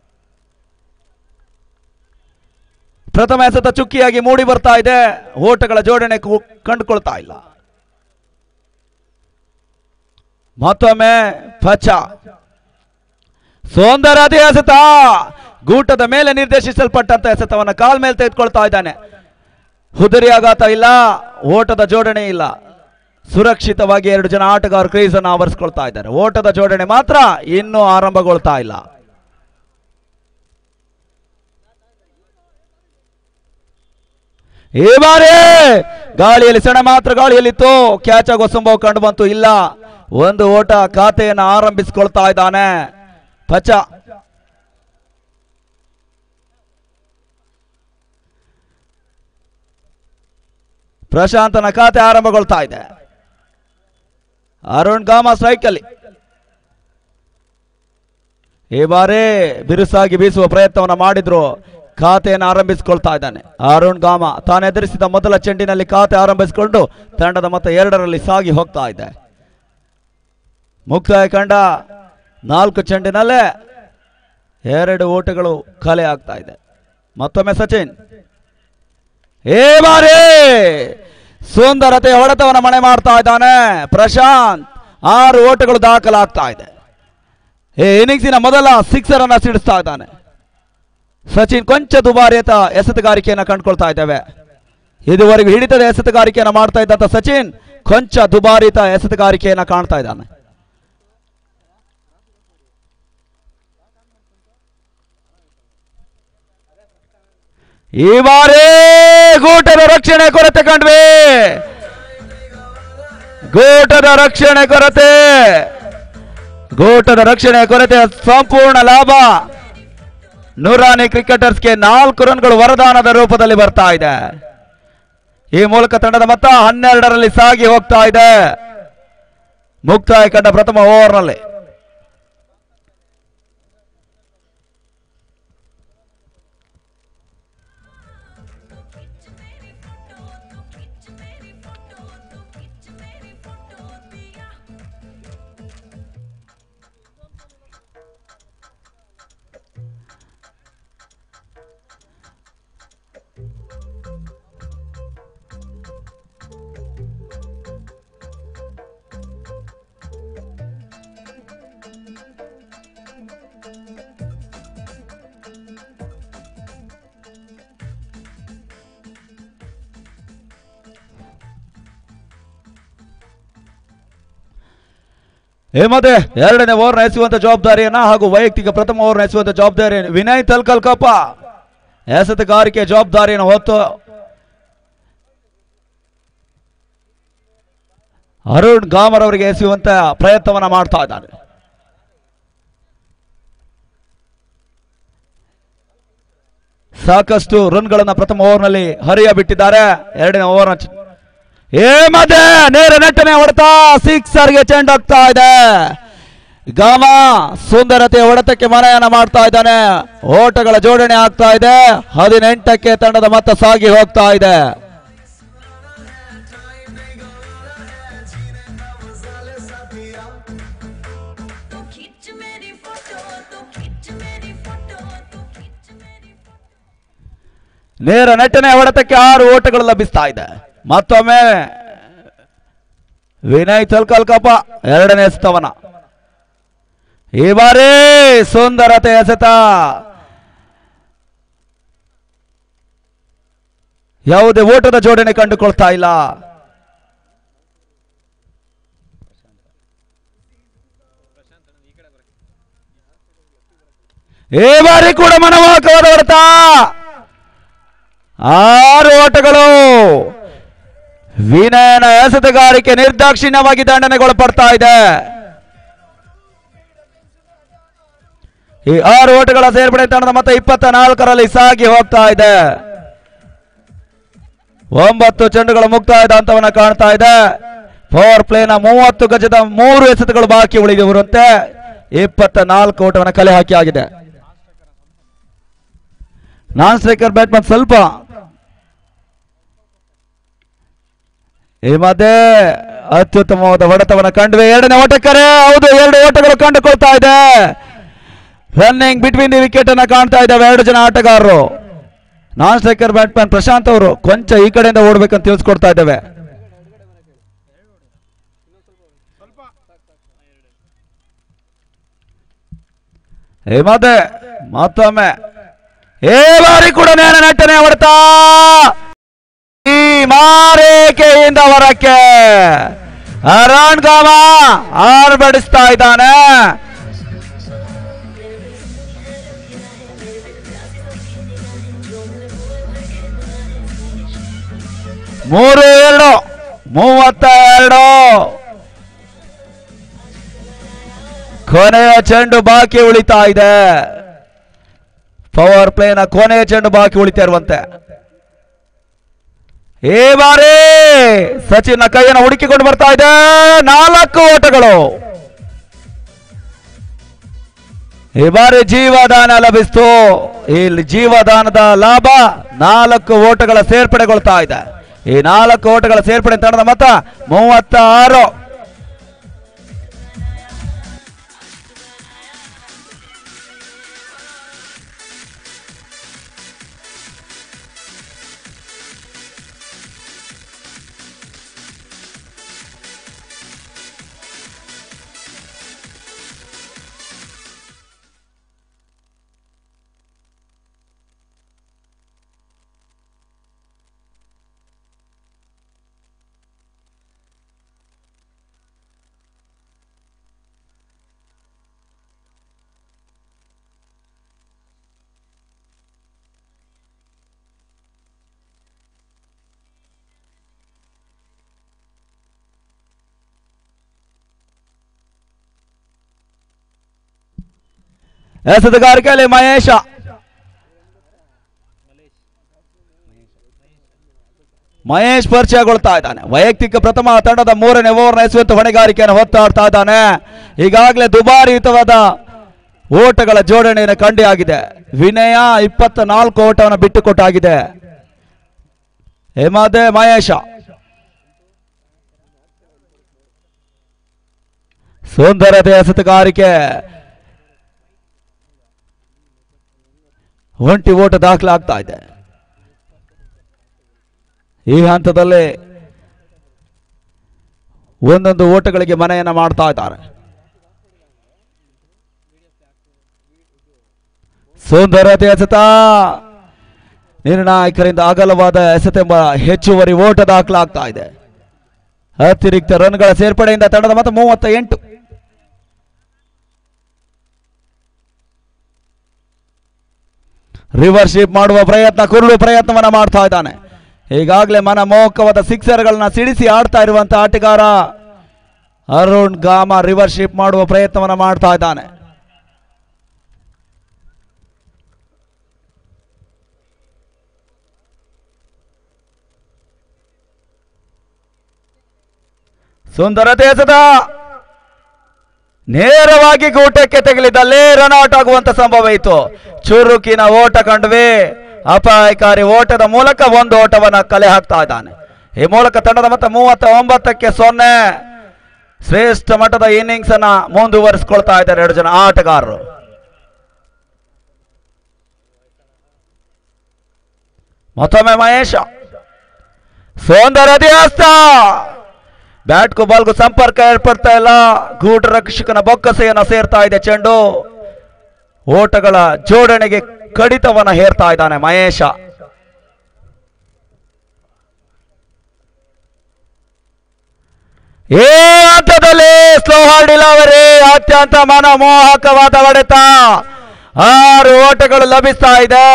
ಪ್ರಥಮ ಎಸೆತ ಚುಕ್ಕಿಯಾಗಿ ಮೂಡಿ ಬರ್ತಾ ಇದೆ ಓಟಗಳ ಜೋಡಣೆ ಕು- ಕಂಡುಕೊಳ್ತಾ ಇಲ್ಲ ಮತ್ತೊಮ್ಮೆ ಪಚ್ಚ ಸೌಂದರ್ಯ ಎಸೆತ ಗೂಟದ ಮೇಲೆ ನಿರ್ದೇಶಿಸಲ್ಪಟ್ಟಂತ ಎಸೆತವನ್ನ ಕಾಲ್ ಮೇಲೆ ತೆಗೆದುಕೊಳ್ತಾ ಇದ್ದಾನೆ ಹುದುರಿ ಆಘಾತ ಇಲ್ಲ ಓಟದ ಜೋಡಣೆ ಇಲ್ಲ ಸುರಕ್ಷಿತವಾಗಿ ಎರಡು ಜನ ಆಟಗಾರರು ಕ್ರೀಸ್ ಅನ್ನು ಆವರಿಸ್ಕೊಳ್ತಾ ಇದ್ದಾರೆ ಓಟದ ಜೋಡಣೆ ಮಾತ್ರ ಇನ್ನೂ ಆರಂಭಗೊಳ್ತಾ ಇಲ್ಲ ಈ ಬಾರಿ ಗಾಳಿಯಲ್ಲಿ ಸೆಣೆ ಮಾತ್ರ ಗಾಳಿಯಲ್ಲಿತ್ತು ಕ್ಯಾಚ್ ಆಗೋ ಸಂಭವ ಕಂಡು ಬಂತು ಇಲ್ಲ ಒಂದು ಓಟ ಖಾತೆಯನ್ನು ಆರಂಭಿಸಿಕೊಳ್ತಾ ಇದ್ದಾನೆ ಪಚ್ಚ ಪ್ರಶಾಂತನ ಖಾತೆ ಆರಂಭಗೊಳ್ತಾ ಇದೆ ಅರುಣ್ ಗಾಮ ಸ್ಟ್ರೈಕ್ ಅಲ್ಲಿ ಈ ಬಾರಿ ಬಿರುಸಾಗಿ ಬೀಸುವ ಪ್ರಯತ್ನವನ್ನು ಮಾಡಿದ್ರು ಖಾತೆಯನ್ನು ಆರಂಭಿಸಿಕೊಳ್ತಾ ಇದ್ದಾನೆ ಅರುಣ್ ಗಾಮ ತಾನು ಎದುರಿಸಿದ ಮೊದಲ ಚೆಂಡಿನಲ್ಲಿ ಖಾತೆ ಆರಂಭಿಸಿಕೊಂಡು ತಂಡದ ಮೊತ್ತ ಎರಡರಲ್ಲಿ ಸಾಗಿ ಹೋಗ್ತಾ ಇದೆ ಮುಕ್ತಾಯ ಕಂಡ ನಾಲ್ಕು ಚೆಂಡಿನಲ್ಲೇ ಎರಡು ಓಟಗಳು ಖಾಲಿ ಆಗ್ತಾ ಇದೆ ಮತ್ತೊಮ್ಮೆ ಸಚಿನ್ ಏ ಬಾರಿ ಸುಂದರತೆ ಹೊಡೆತವನ್ನು ಮನೆ ಮಾಡ್ತಾ ಇದ್ದಾನೆ ಪ್ರಶಾಂತ್ ಆರು ಓಟಗಳು ದಾಖಲಾಗ್ತಾ ಇದೆ ಈ ಇನ್ನಿಂಗ್ಸಿನ ಮೊದಲ ಸಿಕ್ಸರ್ ಅನ್ನ ಸಿಡಿಸ್ತಾ ಇದ್ದಾನೆ ಸಚಿನ್ ಕೊಂಚ ದುಬಾರಿಯತ ಎಸೆತಗಾರಿಕೆಯನ್ನು ಕಂಡುಕೊಳ್ತಾ ಇದ್ದೇವೆ ಇದುವರೆಗೂ ಹಿಡಿತದ ಎಸೆತಗಾರಿಕೆಯನ್ನು ಮಾಡ್ತಾ ಇದ್ದಂತ ಸಚಿನ್ ಕೊಂಚ ದುಬಾರಿತ ಎಸೆತಗಾರಿಕೆಯನ್ನು ಕಾಣ್ತಾ ಇದ್ದಾನೆ ಈ ಬಾರಿ ಗೂಟದ ರಕ್ಷಣೆ ಕೊರತೆ ಕಂಡ್ವಿ ಗೂಟದ ರಕ್ಷಣೆ ಕೊರತೆ ಗೂಟದ ರಕ್ಷಣೆ ಕೊರತೆ ಸಂಪೂರ್ಣ ಲಾಭ ನೂರಾನಿ ಕ್ರಿಕೆಟರ್ಸ್ಗೆ ನಾಲ್ಕು ರನ್ಗಳು ವರದಾನದ ರೂಪದಲ್ಲಿ ಬರ್ತಾ ಇದೆ ಈ ಮೂಲಕ ತಂಡದ ಮೊತ್ತ ಹನ್ನೆರಡರಲ್ಲಿ ಸಾಗಿ ಹೋಗ್ತಾ ಇದೆ ಮುಕ್ತಾಯ ಕಂಡ ಪ್ರಥಮ ಓವರ್ನಲ್ಲಿ ಏ ಮತ್ತೆ ಎರಡನೇ ಓವರ್ ಎಸೆಯುವಂತ ಜವಾಬ್ದಾರಿಯನ್ನ ಹಾಗೂ ವೈಯಕ್ತಿಕ ಪ್ರಥಮ ಓವರ್ ಎಸೆಯುವಂತ ಜವಾಬ್ದಾರಿ ವಿನಯ್ ತಲ್ಕಲ್ ಕಪ್ಪ ಎಸೆತಗಾರಿಕೆ ಜವಾಬ್ದಾರಿಯನ್ನು ಹೊತ್ತು ಅರುಣ್ ಗಾಮರ್ ಅವರಿಗೆ ಎಸೆಯುವಂತ ಪ್ರಯತ್ನವನ್ನ ಮಾಡ್ತಾ ಇದ್ದಾನೆ ಸಾಕಷ್ಟು ರನ್ಗಳನ್ನ ಪ್ರಥಮ ಓವರ್ನಲ್ಲಿ ಹರಿಯ ಬಿಟ್ಟಿದ್ದಾರೆ ಎರಡನೇ ಓವರ್ ಏ ಮತ್ತೆ ನೇರ ನೆಟ್ಟನೆ ಹೊಡೆತ ಸಿಕ್ಸರ್ಗೆ ಚೆಂಡ್ ಹೋಗ್ತಾ ಇದೆ ಗಾಮ ಸುಂದರತೆ ಹೊಡೆತಕ್ಕೆ ಮನೆಯನ್ನ ಮಾಡ್ತಾ ಇದ್ದಾನೆ ಓಟಗಳ ಜೋಡಣೆ ಆಗ್ತಾ ಇದೆ ಹದಿನೆಂಟಕ್ಕೆ ತಂಡದ ಮೊತ್ತ ಸಾಗಿ ಹೋಗ್ತಾ ಇದೆ ನೇರ ನೆಟ್ಟನೆ ಹೊಡೆತಕ್ಕೆ ಆರು ಓಟಗಳು ಲಭಿಸ್ತಾ ಇದೆ ಮತ್ತೊಮ್ಮೆ ವಿನಯ್ ತಲ್ಕಲ್ ಕಪ ಎರಡನೇ ಎಸೆತವನ ಈ ಬಾರಿ ಸುಂದರತೆ ಎಸೆತ ಯಾವುದೇ ಓಟದ ಜೋಡಣೆ ಕಂಡುಕೊಳ್ತಾ ಇಲ್ಲ ಈ ಬಾರಿ ಕೂಡ ಮನಮೋಹಕವಾದ ಹೊಡೆತ ಆರು ಓಟಗಳು ವಿನಯನ ಎಸೆತಗಾರಿಕೆ ನಿರ್ದಾಕ್ಷಿಣ್ಯವಾಗಿ ದಂಡನೆಗೊಳಪಡ್ತಾ ಇದೆ ಈ ಆರು ಓಟಗಳ ಸೇರ್ಪಡೆ ತಂಡದ ಮತ್ತೆ ಇಪ್ಪತ್ತ ನಾಲ್ಕರಲ್ಲಿ ಸಾಗಿ ಹೋಗ್ತಾ ಇದೆ ಒಂಬತ್ತು ಚೆಂಡುಗಳ ಮುಕ್ತಾಯದ ಹಂತವನ್ನ ಕಾಣ್ತಾ ಇದೆ ಪವರ್ ಪ್ಲೇನ ಮೂವತ್ತು ಗಜದ ಮೂರು ಎಸೆತಗಳು ಬಾಕಿ ಉಳಿದಿರುವಂತೆ ಇಪ್ಪತ್ತ ನಾಲ್ಕು ಓಟವನ್ನು ಕಲೆ ಹಾಕಿ ಆಗಿದೆ ನಾನ್ ಸ್ಟ್ರೈಕರ್ ಬ್ಯಾಟ್ಮನ್ ಸ್ವಲ್ಪ ಈ ಮಧ್ಯೆ ಅತ್ಯುತ್ತಮವಾದ ಹೊಡೆತವನ್ನು ಕಂಡ್ವಿ ಎರಡನೇ ಓಟಕ್ಕರೆ ಹೌದು ಎರಡು ಓಟಗಳು ಕಂಡುಕೊಳ್ತಾ ಇದೆ ರನ್ನಿಂಗ್ ಬಿಟ್ವೀನ್ ದಿ ವಿಕೆಟ್ ಅನ್ನ ಕಾಣ್ತಾ ಇದ್ದಾವೆ ಎರಡು ಜನ ಆಟಗಾರರು ನಾನ್ ಸ್ಟ್ರೈಕರ್ ಬ್ಯಾಟ್ಮನ್ ಪ್ರಶಾಂತ್ ಅವರು ಕೊಂಚ ಈ ಕಡೆಯಿಂದ ಓಡ್ಬೇಕಂತ ತಿಳಿಸ್ಕೊಡ್ತಾ ಇದ್ದೇವೆ ಈ ಮತ್ತೆ ಮತ್ತೊಮ್ಮೆ ಏ ಬಾರಿ ಕೂಡ ನೇರ ನಟ್ಟನೆ ಹೊಡ್ತಾ ಈ ಮಾರೇಕೆಯಿಂದ ಹೊರಕ್ಕೆ ಅರಾಣ್ ಗಾಮ ಆರ್ಭಡಿಸ್ತಾ ಇದ್ದಾನೆ ಮೂರು ಎರಡು ಮೂವತ್ತ ಎರಡು ಕೊನೆಯ ಚೆಂಡು ಬಾಕಿ ಉಳಿತಾ ಇದೆ ಪವರ್ ಪ್ಲೇನ ಕೊನೆಯ ಚೆಂಡು ಬಾಕಿ ಉಳಿತಾ ಇರುವಂತೆ ಈ ಬಾರಿ ಸಚಿನ್ ಕೈಯನ್ನು ಹುಡುಕಿಕೊಂಡು ಬರ್ತಾ ಇದೆ ನಾಲ್ಕು ಓಟಗಳು ಈ ಬಾರಿ ಜೀವದಾನ ಲಭಿಸ್ತು ಇಲ್ಲಿ ಜೀವದಾನದ ಲಾಭ ನಾಲ್ಕು ಓಟಗಳ ಸೇರ್ಪಡೆಗೊಳ್ತಾ ಇದೆ ಈ ನಾಲ್ಕು ಓಟಗಳ ಸೇರ್ಪಡೆ ತಂಡದ ಮೊತ್ತ ಮೂವತ್ತ ಆರು ಎಸೆತಗಾರಿಕೆಯಲ್ಲಿ ಮಹೇಶ ಮಹೇಶ್ ಪರಿಚಯಗೊಳ್ತಾ ಇದ್ದಾನೆ ವೈಯಕ್ತಿಕ ಪ್ರಥಮ ತಂಡದ ಮೂರನೇ ಓವರ್ನ ಎಸೆಯುವಂತ ಹೊಣೆಗಾರಿಕೆಯನ್ನು ಹೊತ್ತಾಡ್ತಾ ಇದ್ದಾನೆ ಈಗಾಗಲೇ ದುಬಾರಿಯುತವಾದ ಓಟಗಳ ಜೋಡಣೆಯನ್ನು ಕಂಡಿಯಾಗಿದೆ ವಿನಯ ಇಪ್ಪತ್ತ ನಾಲ್ಕು ಓಟವನ್ನು ಬಿಟ್ಟುಕೊಟ್ಟಾಗಿದೆ ಹೇಮದೆ ಮಹೇಶ ಸುಂದರತೆ ಎಸೆತಗಾರಿಕೆ ಒಂಟಿ ಓಟ ದಾಖಲಾಗ್ತಾ ಇದೆ ಈ ಹಂತದಲ್ಲಿ ಒಂದೊಂದು ಓಟಗಳಿಗೆ ಮನೆಯನ್ನ ಮಾಡ್ತಾ ಇದ್ದಾರೆ ಸುಂದರತೆ ಎಸೆತ ನಿರ್ಣಾಯಕರಿಂದ ಅಗಲವಾದ ಎಸೆತೆಂಬ ಹೆಚ್ಚುವರಿ ಓಟ ದಾಖಲಾಗ್ತಾ ಇದೆ ಅತಿರಿಕ್ತ ರನ್ಗಳ ಸೇರ್ಪಡೆಯಿಂದ ತಂಡದ ಮೊತ್ತ ಮೂವತ್ತ ಎಂಟು ರಿವರ್ಶಿಪ್ ಮಾಡುವ ಪ್ರಯತ್ನ ಕುರುಡು ಪ್ರಯತ್ನವನ್ನ ಮಾಡ್ತಾ ಇದ್ದಾನೆ ಈಗಾಗಲೇ ಮನ ಮೋಹಕವಾದ ಸಿಕ್ಸರ್ಗಳನ್ನ ಸಿಡಿಸಿ ಆಡ್ತಾ ಇರುವಂತ ಆಟಗಾರ ಅರುಣ್ ಗಾಮ ರಿವರ್ಶಿಪ್ ಮಾಡುವ ಪ್ರಯತ್ನವನ್ನ ಮಾಡ್ತಾ ಇದ್ದಾನೆ ಸುಂದರತೆ ಎಸೆದ ನೇರವಾಗಿ ಗೂಟಕ್ಕೆ ತೆಗಲಿದ್ದಲ್ಲೇ ರನ್ ಔಟ್ ಆಗುವಂತ ಸಂಭವ ಇತ್ತು ಚುರುಕಿನ ಓಟ ಕಂಡ್ವಿ ಅಪಾಯಕಾರಿ ಓಟದ ಮೂಲಕ ಒಂದು ಓಟವನ್ನ ಕಲೆ ಹಾಕ್ತಾ ಇದ್ದಾನೆ ಈ ಮೂಲಕ ತಂಡದ ಮೊತ್ತ ಮೂವತ್ತ ಒಂಬತ್ತಕ್ಕೆ ಸೊನ್ನೆ ಶ್ರೇಷ್ಠ ಮಟ್ಟದ ಇನ್ನಿಂಗ್ಸ್ ಅನ್ನ ಮುಂದುವರಿಸಿಕೊಳ್ತಾ ಇದ್ದಾರೆ ಎರಡು ಜನ ಆಟಗಾರರು ಮತ್ತೊಮ್ಮೆ ಮಹೇಶ ಸೌಂದರ್ಯ ಹಸ್ತ ಬ್ಯಾಟ್ಗೂ ಬಾಲ್ಗೂ ಸಂಪರ್ಕ ಏರ್ಪಡ್ತಾ ಇಲ್ಲ ಗೂಟ ರಕ್ಷಕನ ಬೊಕ್ಕಸೆಯನ್ನ ಸೇರ್ತಾ ಇದೆ ಚೆಂಡು ಓಟಗಳ ಜೋಡಣೆಗೆ ಕಡಿತವನ್ನ ಹೇರ್ತಾ ಇದ್ದಾನೆ ಮಹೇಶ ಈ ಹಂತದಲ್ಲಿ ಸ್ಲೋ ಹಾರ್ಡ್ ಇಲಾವರಿ ಅತ್ಯಂತ ಮನಮೋಹಕವಾದ ಹೊಡೆತ ಆರು ಓಟಗಳು ಲಭಿಸ್ತಾ ಇದೆ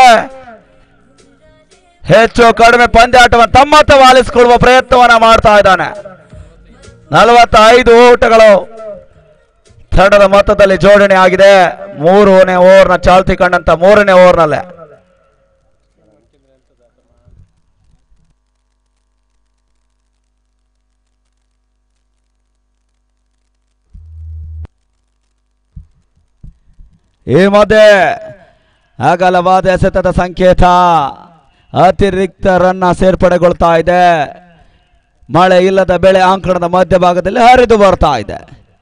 ಹೆಚ್ಚು ಕಡಿಮೆ ಪಂದ್ಯಾಟವನ್ನು ತಮ್ಮತ್ತ ವಾಲಿಸಿಕೊಳ್ಳುವ ಪ್ರಯತ್ನವನ್ನ ಮಾಡ್ತಾ ಇದ್ದಾನೆ ನಲವತ್ತೈದು ಓಟಗಳು ತಂಡದ ಮೊತ್ತದಲ್ಲಿ ಜೋಡಣೆ ಆಗಿದೆ ಮೂರನೇ ಓವರ್ನ ಚಾಲ್ತಿ ಕಂಡಂತ ಮೂರನೇ ಓವರ್ನಲ್ಲೇ ಈ ಮಧ್ಯೆ ಅಗಲವಾದ ಎಸೆತದ ಸಂಕೇತ ಅತಿರಿಕ್ತ ರನ್ನ ಸೇರ್ಪಡೆಗೊಳ್ತಾ ಇದೆ ಮಳೆ ಇಲ್ಲದ ಬೆಳೆ ಅಂಕಣದ ಮಧ್ಯಭಾಗದಲ್ಲಿ ಹರಿದು ಬರ್ತಾ ಇದೆ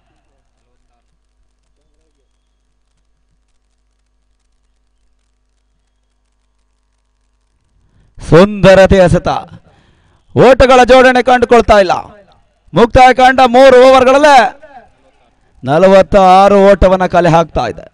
ಸುಂದರತೆ ಎಸೆತ ಓಟಗಳ ಜೋಡಣೆ ಕಂಡುಕೊಳ್ತಾ ಇಲ್ಲ ಮುಕ್ತಾಯ ಕಂಡ ಮೂರು ಓವರ್ಗಳಲ್ಲೇ ನಲವತ್ತ ಆರು ಓಟವನ್ನ ಕಲೆ ಹಾಕ್ತಾ ಇದೆ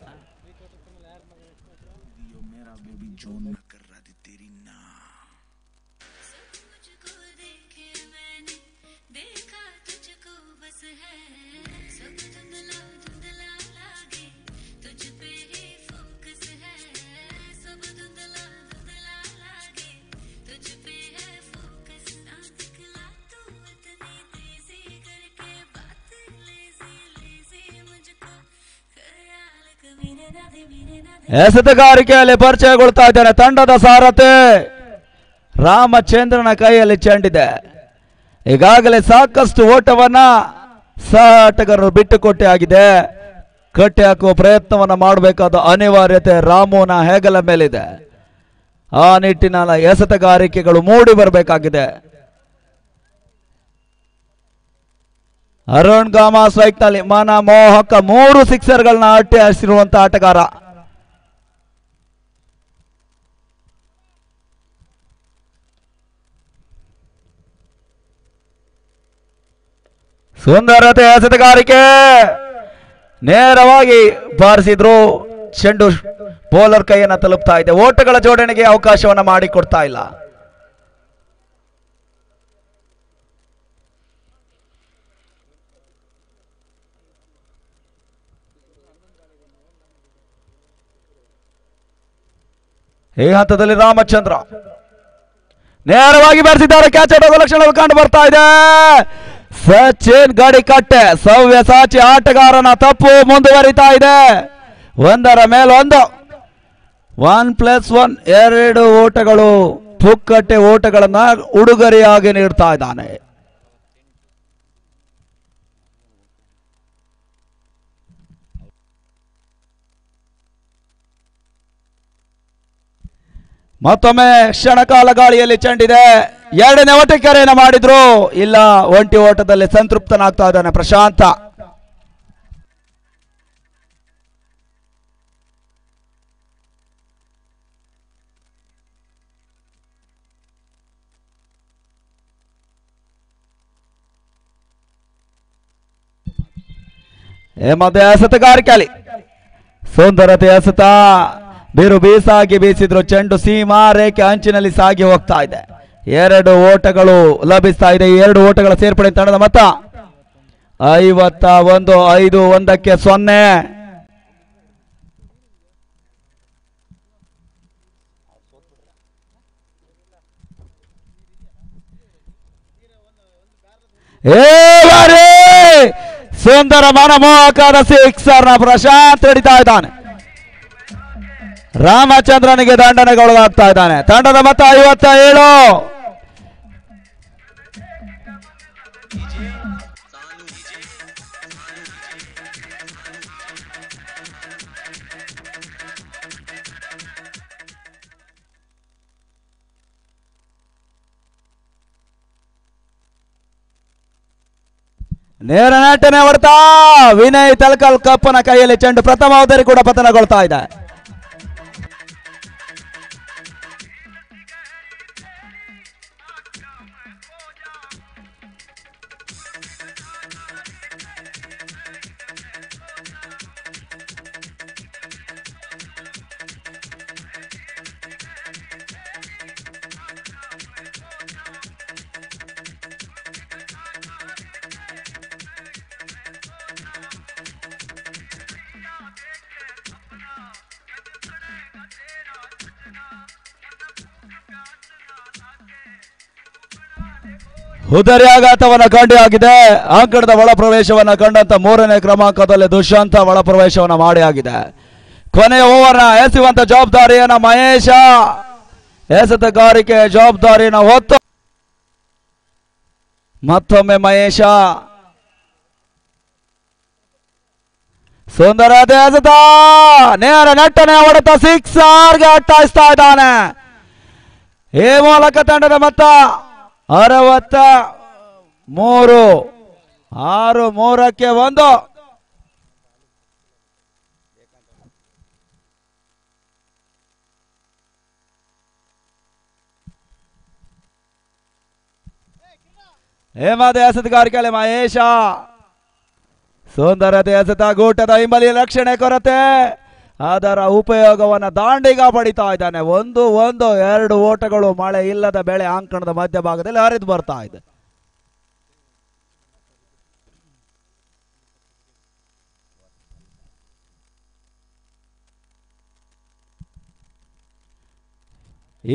तुझको देखे मैंने देखा तुझको बस है सब धुंधला धुंधला लागे तुझ पे ही फोकस है सब धुंधला धुंधला लागे तुझ पे है फोकस ना दिखला तू इतनी तेजी करके बात लेजी लेजी मुझको ख्याल कभी ना दे मेरे ना दे ಎಸೆತಗಾರಿಕೆಯಲ್ಲಿ ಪರಿಚಯಗೊಳ್ತಾ ಇದ್ದಾನೆ ತಂಡದ ಸಾರಥಿ ರಾಮಚಂದ್ರನ ಕೈಯಲ್ಲಿ ಚೆಂಡಿದೆ ಈಗಾಗಲೇ ಸಾಕಷ್ಟು ಓಟವನ್ನ ಸಹ ಆಟಗಾರರು ಬಿಟ್ಟುಕೊಟ್ಟೆ ಆಗಿದೆ ಕಟ್ಟಿ ಹಾಕುವ ಪ್ರಯತ್ನವನ್ನ ಮಾಡಬೇಕಾದ ಅನಿವಾರ್ಯತೆ ರಾಮುನ ಹೆಗಲ ಮೇಲಿದೆ ಆ ನಿಟ್ಟಿನ ಎಸೆತಗಾರಿಕೆಗಳು ಮೂಡಿ ಬರಬೇಕಾಗಿದೆ ಅರುಣ್ ಗಾಮ ಸ್ಟ್ರೈಕ್ ನಲ್ಲಿ ಮನ ಮೋಹಕ ಮೂರು ಸಿಕ್ಸರ್ಗಳನ್ನ ಅಟ್ಟಿ ಹಾರಿಸಿರುವಂತ ಆಟಗಾರ ಸುಂದರತೆ ಎಸೆತಗಾರಿಕೆ ನೇರವಾಗಿ ಬಾರಿಸಿದ್ರು ಚೆಂಡು ಬೌಲರ್ ಕೈಯನ್ನ ತಲುಪ್ತಾ ಇದೆ ಓಟಗಳ ಜೋಡಣೆಗೆ ಅವಕಾಶವನ್ನ ಮಾಡಿಕೊಡ್ತಾ ಇಲ್ಲ ಈ ಹಂತದಲ್ಲಿ ರಾಮಚಂದ್ರ ನೇರವಾಗಿ ಬೆರೆಸಿದ್ದಾರೆ ಕ್ಯಾಚ್ ಆಡೋ ಲಕ್ಷಣಗಳು ಕಂಡು ಬರ್ತಾ ಇದೆ ಸಚಿನ್ ಗಡಿ ಕಟ್ಟೆ ಸವ್ಯ ಸಾಚಿ ಆಟಗಾರನ ತಪ್ಪು ಮುಂದುವರಿತಾ ಇದೆ ಒಂದರ ಮೇಲೊಂದು ಒನ್ ಪ್ಲಸ್ ಒನ್ ಎರಡು ಓಟಗಳು ಪುಕ್ಕಟ್ಟೆ ಓಟಗಳನ್ನ ಉಡುಗೊರೆಯಾಗಿ ನೀಡ್ತಾ ಇದ್ದಾನೆ ಮತ್ತೊಮ್ಮೆ ಕ್ಷಣಕಾಲ ಗಾಳಿಯಲ್ಲಿ ಚೆಂಡಿದೆ ಎರಡನೇ ಓಟ ಕರೆಯನ್ನು ಮಾಡಿದ್ರು ಇಲ್ಲ ಒಂಟಿ ಓಟದಲ್ಲಿ ಸಂತೃಪ್ತನಾಗ್ತಾ ಇದ್ದಾನೆ ಪ್ರಶಾಂತ ಏ ಮತ್ತೆ ಎಸೆತಗಾರಿಕೆಯಲ್ಲಿ ಸುಂದರತೆ ಎಸೆತ ಬಿರು ಬೀಸಾಗಿ ಬೀಸಿದ್ರು ಚೆಂಡು ಸೀಮಾ ರೇಖೆ ಅಂಚಿನಲ್ಲಿ ಸಾಗಿ ಹೋಗ್ತಾ ಇದೆ ಎರಡು ಓಟಗಳು ಲಭಿಸ್ತಾ ಇದೆ ಈ ಎರಡು ಓಟಗಳ ಸೇರ್ಪಡೆ ತಂಡದ ಮೊತ್ತ ಐವತ್ತ ಒಂದು ಐದು ಒಂದಕ್ಕೆ ಸೊನ್ನೆ ಏ ಬಾರಿ ಸುಂದರ ಮನಮೋಹಕದ ಸಿಕ್ಸರ್ ನ ಪ್ರಶಾಂತ್ ಹಿಡಿತಾ ಇದ್ದಾನೆ ರಾಮಚಂದ್ರನಿಗೆ ದಂಡನೆಗೊಳಗಾಗ್ತಾ ಇದ್ದಾನೆ ತಂಡದ ಮೊತ್ತ ಐವತ್ತ ಏಳು ನೇರ ನಾಟನೆ ಹೊಡ್ತಾ ವಿನಯ್ ತಲಕಲ್ ಕಪ್ಪನ ಕೈಯಲ್ಲಿ ಚೆಂಡು ಪ್ರಥಮ ಅವಧಿ ಕೂಡ ಪತನಗೊಳ್ತಾ ಇದೆ ಹುದರ್ಯಾಘಾತವನ್ನ ಕಂಡು ಆಗಿದೆ ಅಂಕಣದ ಒಳ ಪ್ರವೇಶವನ್ನ ಕಂಡಂತ ಮೂರನೇ ಕ್ರಮಾಂಕದಲ್ಲಿ ದುಷ್ಯಂತ ಒಳ ಪ್ರವೇಶವನ್ನ ಮಾಡಿ ಆಗಿದೆ ಕೊನೆಯ ಓವರ್ನ ಎಸೆಯುವಂತ ಜವಾಬ್ದಾರಿಯನ್ನ ಮಹೇಶ ಎಸೆತಗಾರಿಕೆ ಜವಾಬ್ದಾರಿನ ಹೊತ್ತು ಮತ್ತೊಮ್ಮೆ ಮಹೇಶ ಸುಂದರ ಎಸೆತ ನೇರ ನೆಟ್ಟನೆ ಹೊಡೆತ ಸಿಕ್ಸರ್ಗೆ ಅಟ್ಟಾಯಿಸ್ತಾ ಇದ್ದಾನೆ ಈ ಮೂಲಕ ತಂಡದ ಮೊತ್ತ ಅರವತ್ತ ಮೂರು ಆರು ಮೂರಕ್ಕೆ ಒಂದು ಹೇಮದ ಎಸೆತಗಾರಿಕೆಯಲ್ಲಿ ಮಹೇಶ ಸುಂದರತೆ ಎಸೆತ ಗೂಟದ ಹಿಂಬಲಿ ರಕ್ಷಣೆ ಕೊರತೆ ಅದರ ಉಪಯೋಗವನ್ನ ದಾಂಡಿಗ ಪಡಿತಾ ಇದ್ದಾನೆ ಒಂದು ಒಂದು ಎರಡು ಓಟಗಳು ಮಳೆ ಇಲ್ಲದ ಬೆಳೆ ಅಂಕಣದ ಮಧ್ಯಭಾಗದಲ್ಲಿ ಹರಿದು ಬರ್ತಾ ಇದೆ